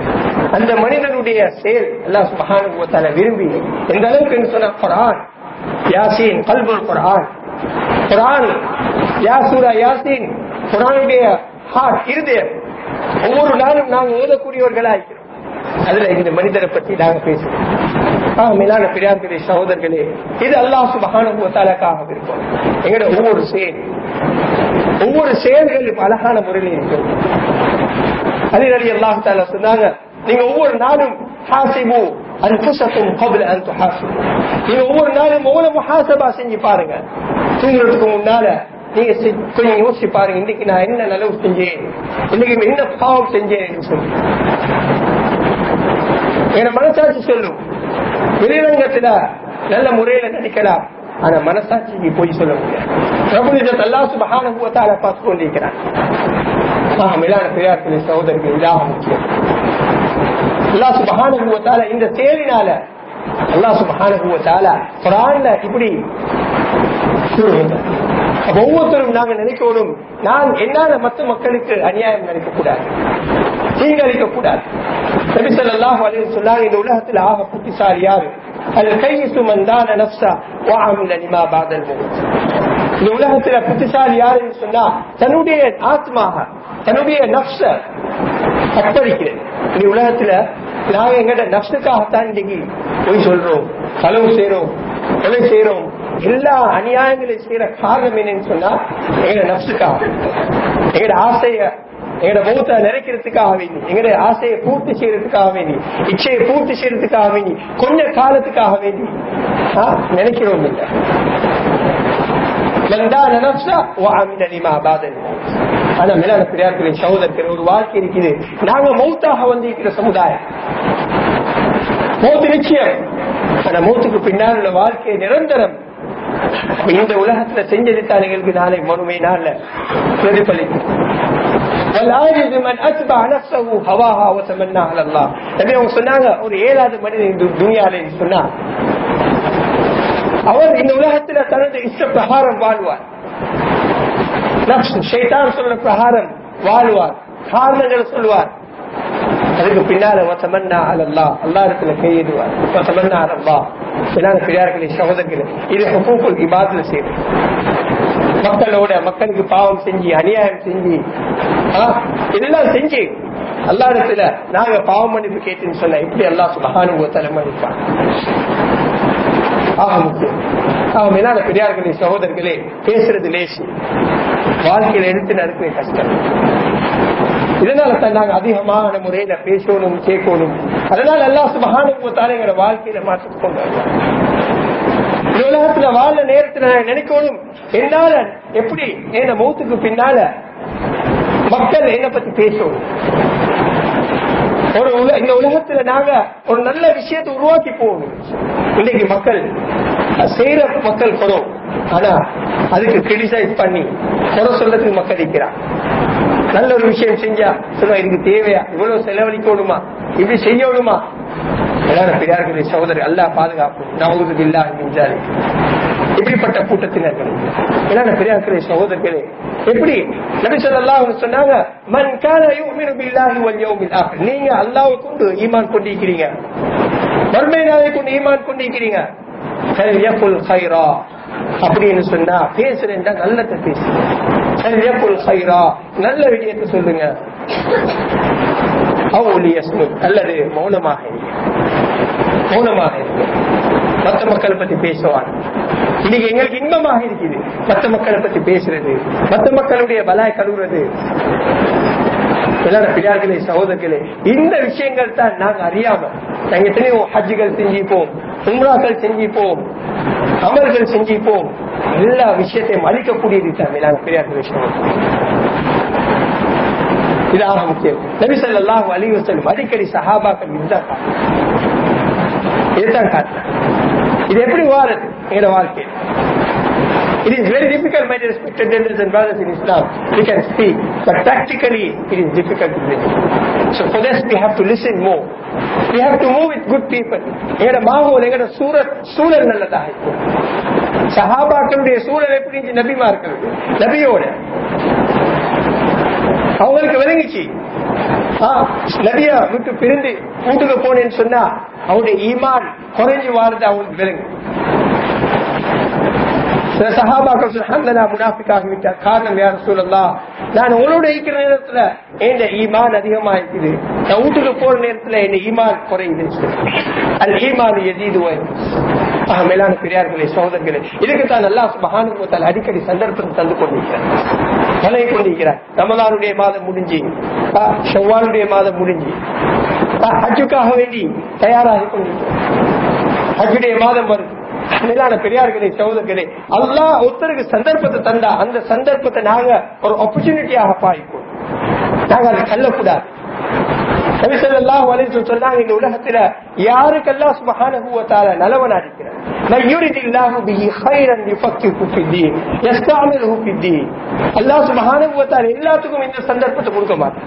அந்த மனிதனுடைய செயல் எல்லாம் சுபகான விரும்பி எந்த அளவுக்கு சொன்ன குரான் யாசின் கல்புல் குரான் குரான் யாசூரா யாசின் குரானுடைய ஹார்ட் இருதயம் ஒவ்வொரு நாளும் நாங்கள் ஓதக்கூடியவர்களா இருக்கிறோம் அதுல இந்த மனிதரை பத்தி நாங்க பேசுறோம் ஆஹ் மேலான பிரியார்களே சகோதரர்களே இது அல்லாஹ் சுபகானுக்காக இருக்கும் எங்களோட ஒவ்வொரு செயல் ஒவ்வொரு செயல்களும் அழகான முறையில் இருக்கும் அதே நடி அல்லாஹ் தாலா சொன்னாங்க நீங்க ஒவ்வொரு நாளும் ஹாசிபு அன்புசத்தும் கபுல அன்பு ஹாசிபு நீங்க ஒவ்வொரு நாளும் ஒவ்வொரு முஹாசபா செஞ்சு பாருங்க தூங்குறதுக்கு முன்னால நீங்க கொஞ்சம் யோசிச்சு பாருங்க இன்னைக்கு நான் என்ன நல்லவு செஞ்சேன் இன்னைக்கு என்ன பாவம் செஞ்சேன் சொல்லி என மனசாட்சி சொல்லும் வெளிரங்கத்துல நல்ல முறையில நடிக்கலாம் ஆனா மனசாட்சிக்கு போய் சொல்ல முடியாது அல்லா சுபகான பார்த்து கொண்டிருக்கிறான் மேலான பெரியார்களே சகோதரர்கள் இதாக முக்கியம் அல்லா சுபகான இந்த செயலினால அல்லா சுபகான குரான்ல இப்படி ஒவ்வொருத்தரும் நாங்க நினைக்கணும் நான் என்னால மற்ற மக்களுக்கு அநியாயம் நினைக்கக்கூடாது தீங்களிக்க கூடாது நபிசல்லாஹ் சொன்னாங்க இந்த உலகத்தில் ஆக புத்திசாலி யாரு அது கையிசு மந்தான நப்சா வாமில் அனிமா பாதல் இந்த உலகத்துல புத்திசாலி யாருன்னு சொன்னா தன்னுடைய ஆத்மாக தன்னுடைய நப்ச அர்ப்பணிக்கிறது இந்த உலகத்துல நாங்க எங்கட நப்சுக்காகத்தான் இன்னைக்கு போய் சொல்றோம் களவு செய்யறோம் கொலை செய்யறோம் எல்லா அநியாயங்களையும் செய்யற காரணம் என்னன்னு சொன்னா எங்கட நப்சுக்காக எங்கட ஆசைய எங்கட மௌத்த நிறைக்கிறதுக்காக வேண்டி எங்கட ஆசையை பூர்த்தி செய்யறதுக்காக வேண்டி இச்சையை பூர்த்தி செய்யறதுக்காக வேண்டி கொஞ்ச காலத்துக்காக வேண்டி நினைக்கிறோம் இல்லை ஆனா மேலான பிரியார்களின் சகோதரர்கள் ஒரு வாழ்க்கை இருக்குது நாங்க மௌத்தாக வந்திருக்கிற சமுதாயம் மௌத்து நிச்சயம் ஆனா மௌத்துக்கு பின்னால் உள்ள வாழ்க்கை நிரந்தரம் இந்த உலகத்துல செஞ்சது தான் எங்களுக்கு நாளை மறுமை நாள்ல பிரதிபலிக்கும் சொன்னாங்க ஒரு ஏழாவது மனிதன் துணியால சொன்னா அவர் இந்த உலகத்துல தனது இஷ்ட பிரகாரம் வாழ்வார் சொல்ற பிரகாரம் வாழ்வார் காரணங்கள் சொல்வார் அதுக்கு பின்னால ஒத்தமன்னா அல்லா அல்லா இடத்துல கையிடுவார் ஒத்தமன்னா அல்லா பின்னால பிள்ளையார்களே சகோதரர்களே இது ஹுக்கூக்குள் இபாதுல செய்யுது மக்களோட மக்களுக்கு பாவம் செஞ்சு அநியாயம் செஞ்சு இதெல்லாம் செஞ்சு அல்லா இடத்துல நாங்க பாவம் மன்னிப்பு கேட்டுன்னு சொன்ன இப்படி அல்லா சுபகானு தலைமை இருப்பான் ஆக முக்கியம் ஆக மேலான பெரியார்களே சகோதரர்களே பேசுறது லேசி வாழ்க்கையில எடுத்து நடக்கிற கஷ்டம் இதனால தான் நாங்க அதிகமான முறையில பேசணும் கேட்கணும் அதனால எல்லா சுபகானுத்தாலும் எங்களோட வாழ்க்கையில மாற்றி கொண்டு இந்த உலகத்துல வாழ நேரத்துல நான் நினைக்கணும் என்னால எப்படி என்ன மௌத்துக்கு பின்னால மக்கள் என்ன பத்தி பேசணும் ஒரு இந்த உலகத்துல நாங்க ஒரு நல்ல விஷயத்தை உருவாக்கி போகணும் இன்னைக்கு மக்கள் செய்யற மக்கள் குறோம் ஆனா அதுக்கு கிரிட்டிசைஸ் பண்ணி குறை சொல்றதுக்கு மக்கள் இருக்கிறான் நல்ல ஒரு விஷயம் செஞ்சா சொல்லுவா இதுக்கு தேவையா இவ்வளவு செலவழிக்கணுமா இப்படி செய்யணுமா எல்லாரும் பிரியார்களே சகோதரி அல்லா பாதுகாப்பு நவகுது இல்லா என்றாரு இப்படிப்பட்ட கூட்டத்தினர்கள் எல்லாரும் பெரியார்களே சகோதரர்களே எப்படி நபி சொல்லலாம் சொன்னாங்க மன் கான யுமினு பில்லாஹி வல் யௌமில் ஆഖിർ நீங்க அல்லாஹ்வை கொண்டு ஈமான் கொண்டிருக்கிறீங்க மறுமை நாளை கொண்டு ஈமான் கொண்டிருக்கிறீங்க ஃபல்யகுல் கைரா அப்படின்னு சொன்னா பேசுறேன்டா நல்லத பேசு ஃபல்யகுல் கைரா நல்ல விஷயத்தை சொல்லுங்க அல்லது மௌனமாக மௌனமாக இருக்கு மற்ற மக்களை பத்தி பேசுவார் இன்னைக்கு எங்களுக்கு இன்பமாக இருக்குது மற்ற மக்களை பத்தி பேசுறது மற்ற மக்களுடைய பலாய் கழுவுறது எல்லாரும் பிள்ளையார்களே சகோதரர்களே இந்த விஷயங்கள் தான் நாங்க அறியாம நாங்க எத்தனையோ ஹஜ்ஜுகள் செஞ்சிப்போம் உம்ராக்கள் செஞ்சிப்போம் அமல்கள் செஞ்சிப்போம் எல்லா விஷயத்தையும் அழிக்கக்கூடியது தான் மேலான பெரியார்கள் விஷயம் இதாக முக்கியம் நபி சொல்லாஹ் அலிவசல்லம் அடிக்கடி சஹாபாக்கள் இதுதான் இதுதான் காட்டுறேன் இது எப்படி வாழுது எங்களோட வாழ்க்கை It is very difficult, my respected elders and brothers in Islam. We can speak, but practically it is difficult to live. So for this we have to listen more. We have to move with good people. எங்கட மாகோல் எங்கட சூழல் சூழல் நல்லதாக இருக்கும் சஹாபாக்களுடைய சூழல் எப்படி இருந்துச்சு நபிமா இருக்கிறது நபியோட அவங்களுக்கு விளங்கிச்சு நபிய விட்டு பிரிந்து வீட்டுக்கு போனேன்னு சொன்னா அவருடைய ஈமான் குறைஞ்சு வாழ்ந்து அவங்களுக்கு விளங்கு சில சகாபாக்கள் சொன்னா முனாஃபிக்காகி விட்டார் காரணம் யார சொல்லலாம் நான் உங்களோட இருக்கிற நேரத்துல என் ஈமான் அதிகமா இருக்குது நான் வீட்டுக்கு போற நேரத்துல என் ஈமான் குறையுது அது ஈமான் எதீது மேலான பெரியார்களே சோதர்களே இதுக்கு தான் நல்லா மகானுபவத்தால் அடிக்கடி சந்தர்ப்பம் தந்து கொண்டிருக்கிறார் பழகி கொண்டிருக்கிறார் ரமலானுடைய மாதம் முடிஞ்சு செவ்வாளுடைய மாதம் முடிஞ்சு ஹஜ்ஜுக்காக வேண்டி தயாராகி கொண்டிருக்கிறார் ஹஜ்ஜுடைய மாதம் வருது மேலான பெரியார்களே சகோதரர்களே அல்லா ஒருத்தருக்கு சந்தர்ப்பத்தை தந்தா அந்த சந்தர்ப்பத்தை நாங்க ஒரு ஆப்பர்ச்சுனிட்டியாக பாய்ப்போம் நாங்க அதை தள்ளக்கூடாது நபிசல்லாஹ் வலைசு சொன்னாங்க இந்த உலகத்துல யாருக்கெல்லாம் சுபஹானஹுவத்தால நலவன் அடிக்கிறார் நான் யூரிதில்லாஹு பிஹி ஹைரன் யுஃபக்கிஹு ஃபித்தீன் யஸ்தாமிலுஹு ஃபித்தீன் அல்லாஹ் சுபஹானஹுவத்தால எல்லாத்துக்கும் இந்த சந்தர்ப்பத்தை கொடுக்க மாட்டார்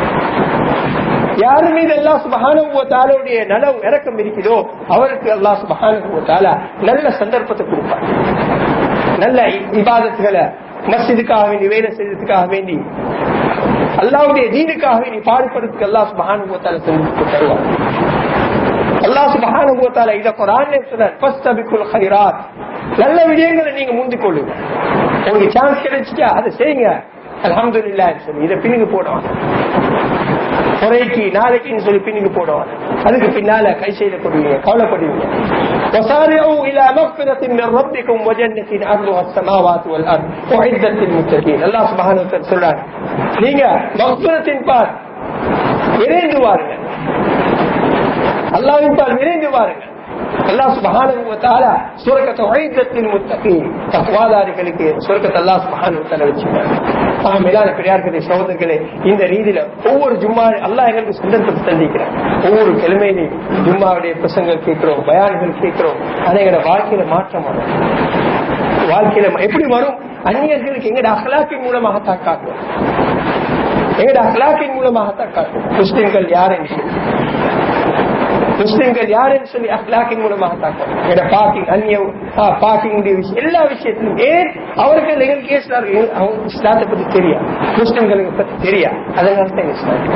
யாரு மீது அல்லா சுபகானுடைய நலவு இறக்கம் இருக்குதோ அவருக்கு அல்லா சுபகானுவத்தால நல்ல சந்தர்ப்பத்தை கொடுப்பார் நல்ல இபாதத்துகளை மஸ்ஜிதுக்காக வேண்டி வேலை செய்யறதுக்காக வேண்டி அல்லாவுடைய தீனுக்காக வேண்டி பாடுபடுறதுக்கு அல்லா சுபகானுவத்தால செஞ்சு தருவார் அல்லா சுபகானுவத்தால இத குரான் நல்ல விடயங்களை நீங்க முந்திக் கொள்ளுங்க உங்களுக்கு சான்ஸ் கிடைச்சிட்டா அதை செய்யுங்க அலமது இல்லா சொல்லி இதை பின்னுக்கு போடுவாங்க குறைக்கு நாளைக்குன்னு சொல்லி பின்னுக்கு போடுவாங்க அதுக்கு பின்னால கை செய்யப்படுவீங்க கவலைப்படுவீங்க وسارعوا الى مغفرة من ربكم وجنة ارضها السماوات والارض اعدت للمتقين الله سبحانه وتعالى சொல்றாங்க நீங்க மக்ஃபிரத்தின் பால் விரைந்து வாருங்க அல்லாவின் பால் விரைந்து வாருங்க அல்லாஹ் சுபஹானஹு வ தஆலா சுவர்க்கத்தை உய்தத்தில் முத்தகீன் தக்வாதாரிகளுக்கு சுவர்க்கத்தை அல்லாஹ் சுபஹானஹு வ தஆலா வச்சிருக்காங்க ஆஹ் மேலான பெரியார்களே சகோதரர்களே இந்த ரீதியில ஒவ்வொரு ஜும்மா அல்லாஹ் எங்களுக்கு சந்தர்ப்பத்தை தந்திக்கிறார் ஒவ்வொரு கிழமையிலையும் ஜும்மாவுடைய பிரசங்கள் கேட்கிறோம் பயான்கள் கேட்கிறோம் அதை எங்களோட வாழ்க்கையில மாற்றம் வரும் வாழ்க்கையில எப்படி வரும் அந்நியர்களுக்கு எங்கட அகலாக்கின் மூலமாக தான் காட்டுவோம் எங்கட அகலாக்கின் மூலமாக தான் காட்டுவோம் முஸ்லிம்கள் யாருன்னு சொல்லி முஸ்லிம்கள் யாருன்னு சொல்லி அஹ்லாக்கின் மூலமாக தாக்கம் பாக்கிங் அந்நிய பாக்கிங் விஷயம் எல்லா விஷயத்திலும் ஏன் அவர்கள் எங்களுக்கு பேசுறார்கள் அவங்க இஸ்லாத்தை பத்தி தெரியா முஸ்லிம்களுக்கு பத்தி தெரியா அதனால தான் இஸ்லாம்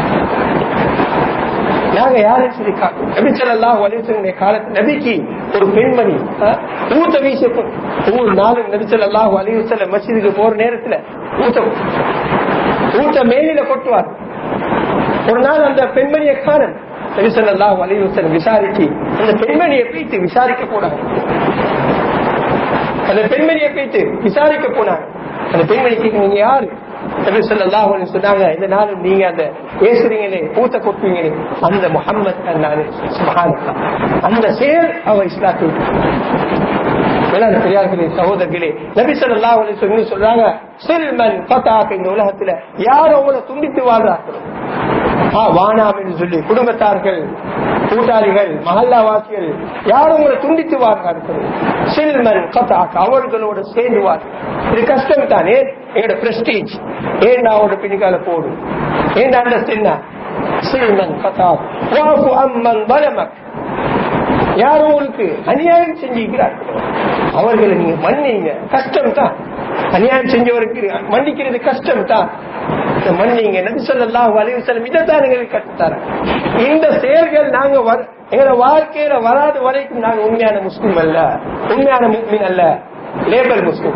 நாங்க யாரும் சொல்லி நபி சொல்லலாம் வலிசுடைய காலத்து நபிக்கு ஒரு பெண்மணி ஊத்த வீச ஒவ்வொரு நாளும் நபி சொல்லலாம் வலிவுசல்ல மசிதுக்கு போற நேரத்துல ஊத்த ஊத்த மேலில கொட்டுவார் ஒரு நாள் அந்த பெண்மணியை காணல் நபிசல்லாஹ் வலிவுசன் விசாரிச்சு அந்த பெண்மணியை போயிட்டு விசாரிக்க போனாங்க அந்த பெண்மணியை போயிட்டு விசாரிக்க போனாங்க அந்த பெண்மணி நீங்க யாரு நபிசல்லாஹ் சொன்னாங்க இந்த நாளும் நீங்க அந்த பேசுறீங்களே பூத்த கொட்டுவீங்களே அந்த முகம்மது நானு அந்த செயல் அவர் இஸ்லாத்தில் பெரியார்களே சகோதரர்களே நபி சொல்லா சொல்லி சொல்றாங்க செல்மன் பத்தாக்க இந்த உலகத்துல யாரும் அவங்கள துண்டித்து வாழ்றார்கள் வானாம் என்று சொல்லி குடும்பத்தார்கள் கூட்டாளிகள் மஹல்லாவாசிகள் யாரும் உங்களை துண்டித்து வாழ்றார்கள் செல்மன் கத்தாக் அவர்களோட சேர்ந்துவார்கள் இது கஷ்டம் தானே எங்களோட பிரஸ்டீஜ் ஏன் அவரோட பின்னிக்கால போடும் ஏன் அண்டர்ஸ்ட் என்ன செல்மன் கத்தாக் வாக்கு அம்மன் பலமக் யார் உங்களுக்கு அநியாயம் செஞ்சிருக்கிறார்கள் அவர்களை நீங்க மன்னிங்க கஷ்டம் தான் அநியாயம் செஞ்சவருக்கு மன்னிக்கிறது கஷ்டம் தான் மன்னிங்க நபி சொல்லலாம் வலிவசலம் இதைத்தான் எங்களுக்கு கற்றுத்தார இந்த செயல்கள் நாங்க எங்களோட வாழ்க்கையில வராத வரைக்கும் நாங்க உண்மையான முஸ்லிம் அல்ல உண்மையான முஸ்லிம் அல்ல லேபர் முஸ்லிம்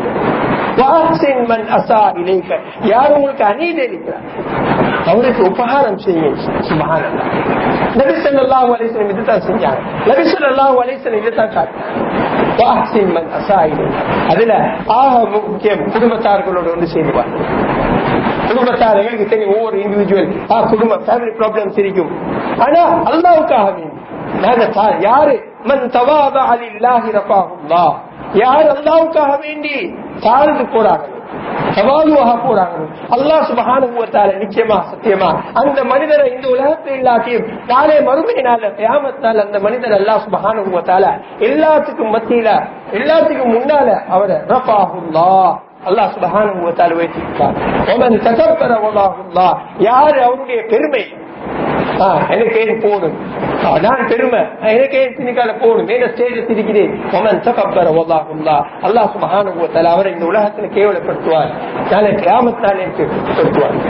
யார் உங்களுக்கு அநீதி இருக்கிறார் அவருக்கு உபகாரம் செய்ய சுபகாரம் நபி சொல்லாஹு அலிஸ்லம் இதுதான் செஞ்சாங்க நபி சொல்லாஹு அலிஸ்லம் இதுதான் காட்டினாங்க அதுல ஆக முக்கியம் குடும்பத்தார்களோடு ஒன்று சேருவார் குடும்பத்தார் எங்களுக்கு தெரியும் ஒவ்வொரு இண்டிவிஜுவல் குடும்பம் ஃபேமிலி ப்ராப்ளம்ஸ் இருக்கும் ஆனா அல்லாவுக்காக வேண்டி நாங்க யாரு மன் தவாத அலில்லாஹி ரஃபாஹுல்லா யார் அல்லாவுக்காக வேண்டி தாழ்ந்து போறாங்க சவாலுவாக போறாங்க அல்லா சுபகானுபவத்தால நிச்சயமா சத்தியமா அந்த மனிதரை இந்த உலகத்தில் இல்லாட்டியும் நாளே மறுமை நாள் கியாமத்தால் அந்த மனிதர் அல்லா சுபகானுபவத்தால எல்லாத்துக்கும் மத்தியில எல்லாத்துக்கும் முன்னால அவரை ரஃபாஹுல்லா அல்லாஹ் சுபகானுபவத்தால் வைத்திருக்கார் யாரு அவருடைய பெருமை எனக்கு ஏன் போடும் நான் பெருமை எனக்கு ஏன் திணிக்கால போடும் மேல ஸ்டேஜ் திரிக்கிறேன் ஒமன் தகப்பர ஒல்லாஹுல்லா அல்லாஹ் சுபஹானுவத்தால் அவரை இந்த உலகத்துல கேவலப்படுத்துவார் நாளை கிராமத்தாலே படுத்துவார்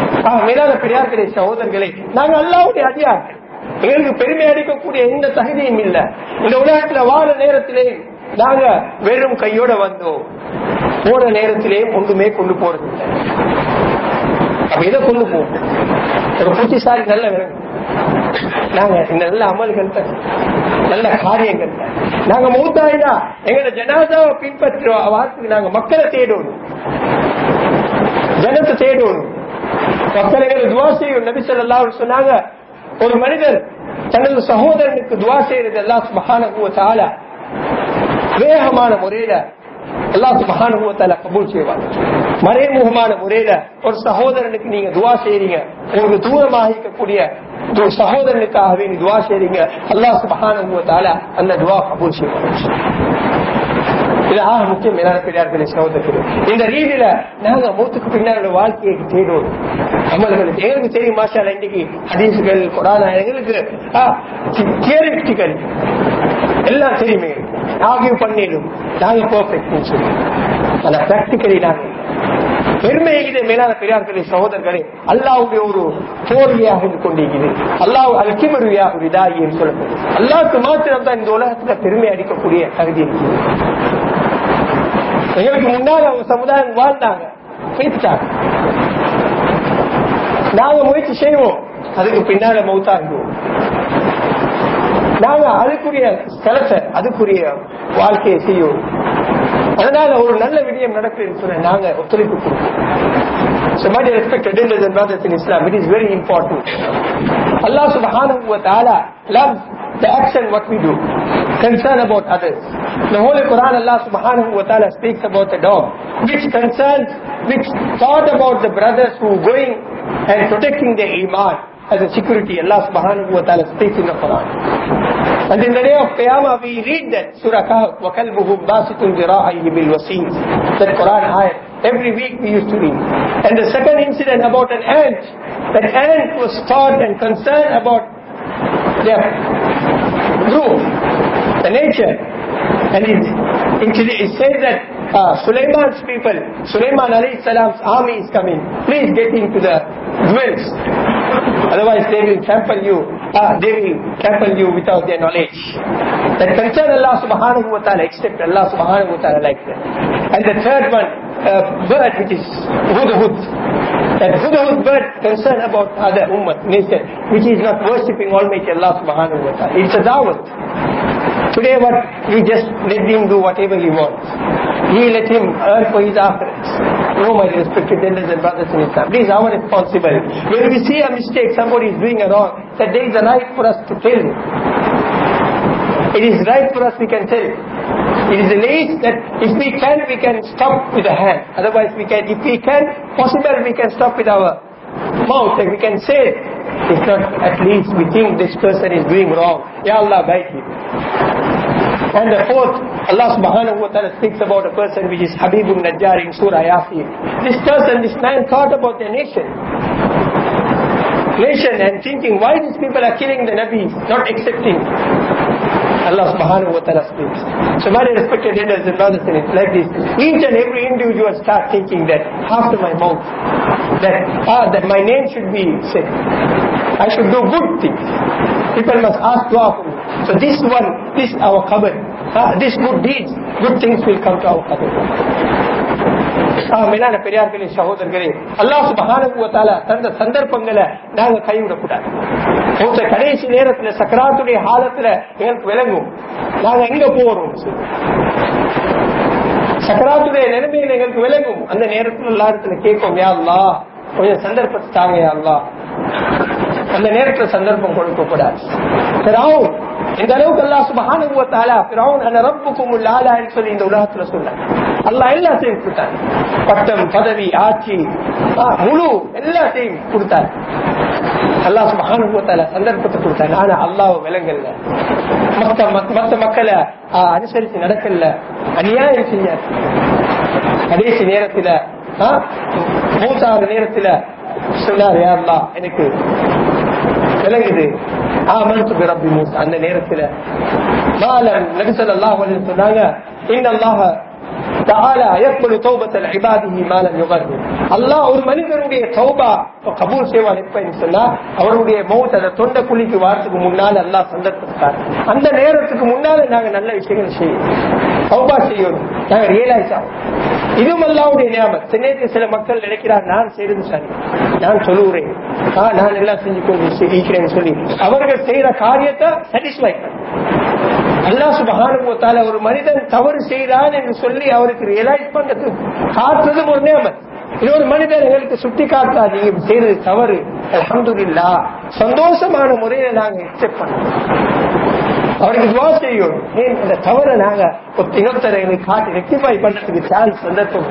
மேலான பெரியார்களே சகோதரர்களே நாங்க அல்லாவுடைய அதிகாரம் எங்களுக்கு பெருமை அடிக்கக்கூடிய எந்த தகுதியும் இல்ல இந்த உலகத்துல வாழ நேரத்திலே நாங்க வெறும் கையோட வந்தோம் போன நேரத்திலே ஒன்றுமே கொண்டு போறது இல்லை அப்ப இதை கொண்டு போவோம் ஒரு புத்திசாலி நல்ல விலங்கு நாங்க இந்த நல்ல அமல்கள் நல்ல காரியங்கள் நாங்க மூத்தாயினா எங்களோட ஜனாதாவை பின்பற்ற வார்த்தைக்கு நாங்க மக்களை தேடணும் ஜனத்தை தேடணும் மக்கள் எங்களுக்கு துவா செய்யும் நபி சொல்லலாம் சொன்னாங்க ஒரு மனிதர் தனது சகோதரனுக்கு துவா செய்யறது எல்லாம் மகான வேகமான முறையில அல்லா சுபகானுபவத்தால கபூல் செய்வாங்க மறைமுகமான முறையில ஒரு சகோதரனுக்கு நீங்க துவா செய்றீங்க உங்களுக்கு தூரமாக இருக்கக்கூடிய ஒரு சகோதரனுக்காகவே நீ துவா செய்றீங்க அல்லா சுபகானுபவத்தால அந்த துவா கபூல் செய்வாங்க இது ஆக முக்கியம் மேலான பெரியார்களே சகோதரர்கள் இந்த ரீதியில நாங்க மூத்துக்கு பின்னாடி வாழ்க்கையை தேடுவோம் அமல்கள் எங்களுக்கு தெரியும் மாஷால இன்னைக்கு ஹதீசுகள் கொடானா எங்களுக்கு தியரிட்டிக்கல் எல்லாம் தெரியுமே ஆகிய பண்ணிடும் நாங்க பர்ஃபெக்ட் சொல்லி ஆனா பிராக்டிக்கலி நாங்க பெருமை இது மேலான பெரியார்களே சகோதரர்களே அல்லாவுடைய ஒரு போர்வையாக இருந்து கொண்டிருக்கிறது அல்லாஹ் அல்கிமருவியாக இதாகி என்று சொல்லப்படுது அல்லாவுக்கு மாத்திரம் தான் இந்த உலகத்துல பெருமை அடிக்கக்கூடிய தகுதி இருக்குது எங்களுக்கு முன்னால் அவங்க சமுதாயம் வாழ்ந்தாங்க பேசிட்டாங்க நாங்க முயற்சி செய்வோம் அதுக்கு பின்னால மௌத்தாகுவோம் நாங்க அதுக்குரிய ஸ்தலத்தை அதுக்குரிய வாழ்க்கையை செய்வோம் அதனால ஒரு நல்ல விடயம் நடக்குதுன்னு சொன்ன நாங்க ஒத்துழைப்பு கொடுப்போம் So my respected elders and brothers in Islam, it is very important. Allah subhanahu wa ta'ala loves the action what we do. Concern about others. The Holy Quran Allah subhanahu wa ta'ala speaks about the dog, which concerns, which thought about the brothers who going and protecting their iman as a security. Allah subhanahu wa ta'ala speaks in the Quran. And in the day of Qiyamah, we read that Surah Kahf, وَكَلْبُهُمْ بَاسِطٌ ذِرَاعَيْهِ بِالْوَسِيلِ That Quran ayat. Every week we used to read. And the second incident about an ant. That ant was taught and concerned about their group, the nature. And it, it, it says that uh, Sulaiman's people, Sulaiman alayhi salam's army is coming. Please get into the dwells. Otherwise they will trample you. Uh, they will trample you without their knowledge. That concern Allah subhanahu wa ta'ala, except Allah subhanahu wa ta'ala like that. And the third one, uh, bird which is hudhud. That hudhud bird concerned about other ummah, nation, which is not worshipping Almighty Allah subhanahu wa ta'ala. It's a dawat. Today what, we just let him do whatever he wants. He let him earn for his afterwards. No, my respected elders and brothers in Islam. This is our responsibility. When we see a mistake, somebody is doing a wrong, that there is a right for us to tell him. It is right for us, we can tell. It is the least that if we can, we can stop with the hand. Otherwise we can, if we can, possible we can stop with our mouth, like we can say it. If not, at least we think this person is doing wrong. Ya Allah, guide him. And the fourth, Allah subhanahu wa ta'ala speaks about a person which is Habibun Najjar in Surah Yasin. This person, this man thought about their nation. Nation and thinking, why these people are killing the Nabi, not accepting. Allah subhanahu wa ta'ala speaks. So my respected elders and brothers in it, like this, each and every individual start thinking that after my mouth, that, ah, that my name should be said. I should do good things. People must ask dua for me. So this one, this our cover, ah, this good deeds, good things will come to our cover. மேலான பெரியார்களே சகோதரர்களே அல்லா சுபகானுவத்தால தந்த சந்தர்ப்பங்களை நாங்க கைவிடக்கூடாது மூத்த கடைசி நேரத்துல சக்கராத்துடைய காலத்துல எங்களுக்கு விளங்கும் நாங்க எங்க போறோம் சக்கராத்துடைய நிலைமையில எங்களுக்கு விளங்கும் அந்த நேரத்துல எல்லா இடத்துல கேட்கும் யா அல்லா கொஞ்சம் சந்தர்ப்பத்தை தாங்க யா அல்லா அந்த நேரத்துல சந்தர்ப்பம் கொடுக்க கூடாது பிராவும் இந்த அளவுக்கு அல்லா சுபகானுவத்தால பிராவும் அந்த ரப்புக்கும் ஆளான்னு சொல்லி இந்த உலகத்துல சொன்ன அல்லா எல்லாத்தையும் கொடுத்தார் பட்டம் பதவி ஆட்சி முழு எல்லாத்தையும் கொடுத்தார் அல்லா சுபகானுவத்தால சந்தர்ப்பத்தை கொடுத்தார் ஆனா அல்லாஹ் விலங்கல்ல மத்த மத்த மக்களை அனுசரித்து நடக்கல அநியாயம் செய்ய கடைசி நேரத்துல மூன்றாவது நேரத்துல சொன்னார் யாருலா எனக்கு விளங்குது ஆமன்து ரப்பி மூசா அந்த நேரத்துல மாலம் நபிசல் அல்லாஹ் சொன்னாங்க இன்னல்லாஹ تعالى يقبل توبة العباده ما لم يغرر அல்லாஹ் ஒரு மனிதனுடைய தௌபா கபூல் செய்வான் எப்பன்னு சொன்னா அவருடைய மௌத் அந்த தொண்டை குழிக்கு வாரத்துக்கு முன்னால அல்லாஹ் சந்தர்ப்பித்தார் அந்த நேரத்துக்கு முன்னால நாங்க நல்ல விஷயங்கள் செய்யணும் தௌபா செய்யணும் நாங்க ரியலைஸ் ஆகும் இதுவும் அல்லாவுடைய ஞாபகம் சில நேரத்தில் சில மக்கள் நினைக்கிறார் நான் செய்யறது சரி நான் சொல்லுகிறேன் ஆ, நான் எல்லாம் செஞ்சு கொண்டு இருக்கிறேன்னு சொல்லி அவர்கள் செய்யற காரியத்தை சாட்டிஸ்ஃபை அல்லாஹ் சுபஹானுவ தஆலா ஒரு மனிதன் தவறு செய்கிறான் என்று சொல்லி அவருக்கு ரியலைஸ் பண்றது காட்டுறதும் ஒரு நியமம் இது ஒரு மனிதன் எங்களுக்கு சுட்டி காட்டா நீங்க இப்படி செய்யறது தவறு அல்ஹம்துலில்லாஹ் சந்தோஷமான முறையில நாங்க எக்ஸெப்ட் பண்ணோம் அவருக்கு துவா செய்யும் ஏன் அந்த தவறை நாங்க ஒரு தினத்தரை எங்களுக்கு காட்டி ரெக்டிஃபை பண்றதுக்கு சான்ஸ் சந்தர்ப்பம்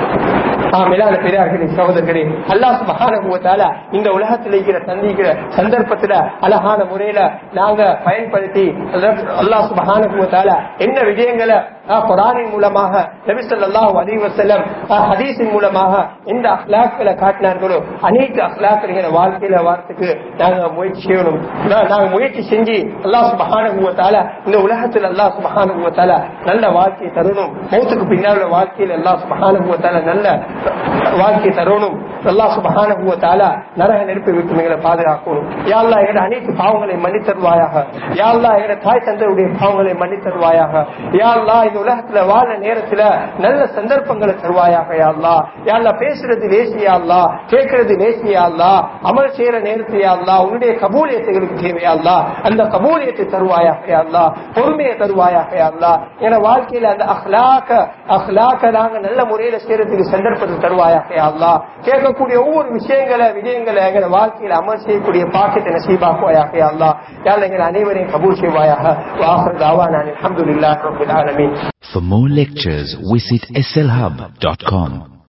மேலான பெரியார்களே சகோதரர்களே அல்லாஹ் மகானுவத்தால இந்த உலகத்தில் இருக்கிற சந்திக்கிற சந்தர்ப்பத்துல அழகான முறையில நாங்க பயன்படுத்தி அல்லாஹ் மகானுவத்தால என்ன விஜயங்களை குரானின் மூலமாக நபிசல்லாஹு அலி வசல்லம் ஹதீஸின் மூலமாக எந்த அஹ்லாக்களை காட்டினார்களோ அனைத்து அஹ்லாக்களை வாழ்க்கையில வாரத்துக்கு நாங்க முயற்சி செய்யணும் நா- நாங்க முயற்சி செஞ்சு அல்லாஹ் சுபஹானுவத்தால இந்த உலகத்தில் அல்லாஹ் சுபஹானுவத்தால நல்ல வாழ்க்கையை தரணும் மௌத்துக்கு பின்னால் உள்ள வாழ்க்கையில் அல்லாஹ் சுபஹானுவத்தால நல்ல வாழ்க்கை தரணும் அல்லாஹ் சுபஹானுவத்தால நரக நெருப்பை விட்டு எங்களை பாதுகாக்கணும் யாழ்லா எங்கட அனைத்து பாவங்களை மன்னித்தருவாயாக யாழ்லா எங்கட தாய் தந்தையுடைய பாவங்களை மன்னித்தருவாயாக யாழ்லா இந்த உலகத்துல வாழ நேரத்துல நல்ல சந்தர்ப்பங்களை தருவாயாக யாழ்லா யாழ்லா பேசுறது லேசியாள்லா கேட்கறது லேசியாள்லா அமல் செய்யற நேரத்தை யாழ்லா உன்னுடைய கபூலியத்துகளுக்கு தேவையாள்லா அந்த கபூலியத்தை தருவாயாக யாழ்லா பொறுமையை தருவாயாக யாழ்லா என வாழ்க்கையில அந்த அஹ்லாக்க அஹ்லாக்க நாங்க நல்ல முறையில செய்யறதுக்கு சந்தர்ப்பத்தை தருவாயாக யாழ்லா கேட்கக்கூடிய ஒவ்வொரு விஷயங்களை விஜயங்களை எங்களை வாழ்க்கையில அமல் செய்யக்கூடிய பாக்கியத்தை நசீபாக்குவாயாக யாழ்லா யாழ்லா எங்கள் அனைவரையும் கபூல் செய்வாயாக வாஹர் தாவான அல்ஹம்துலில்லாஹி ரப்பில் ஆலமீன் For more lectures, visit slhub.com.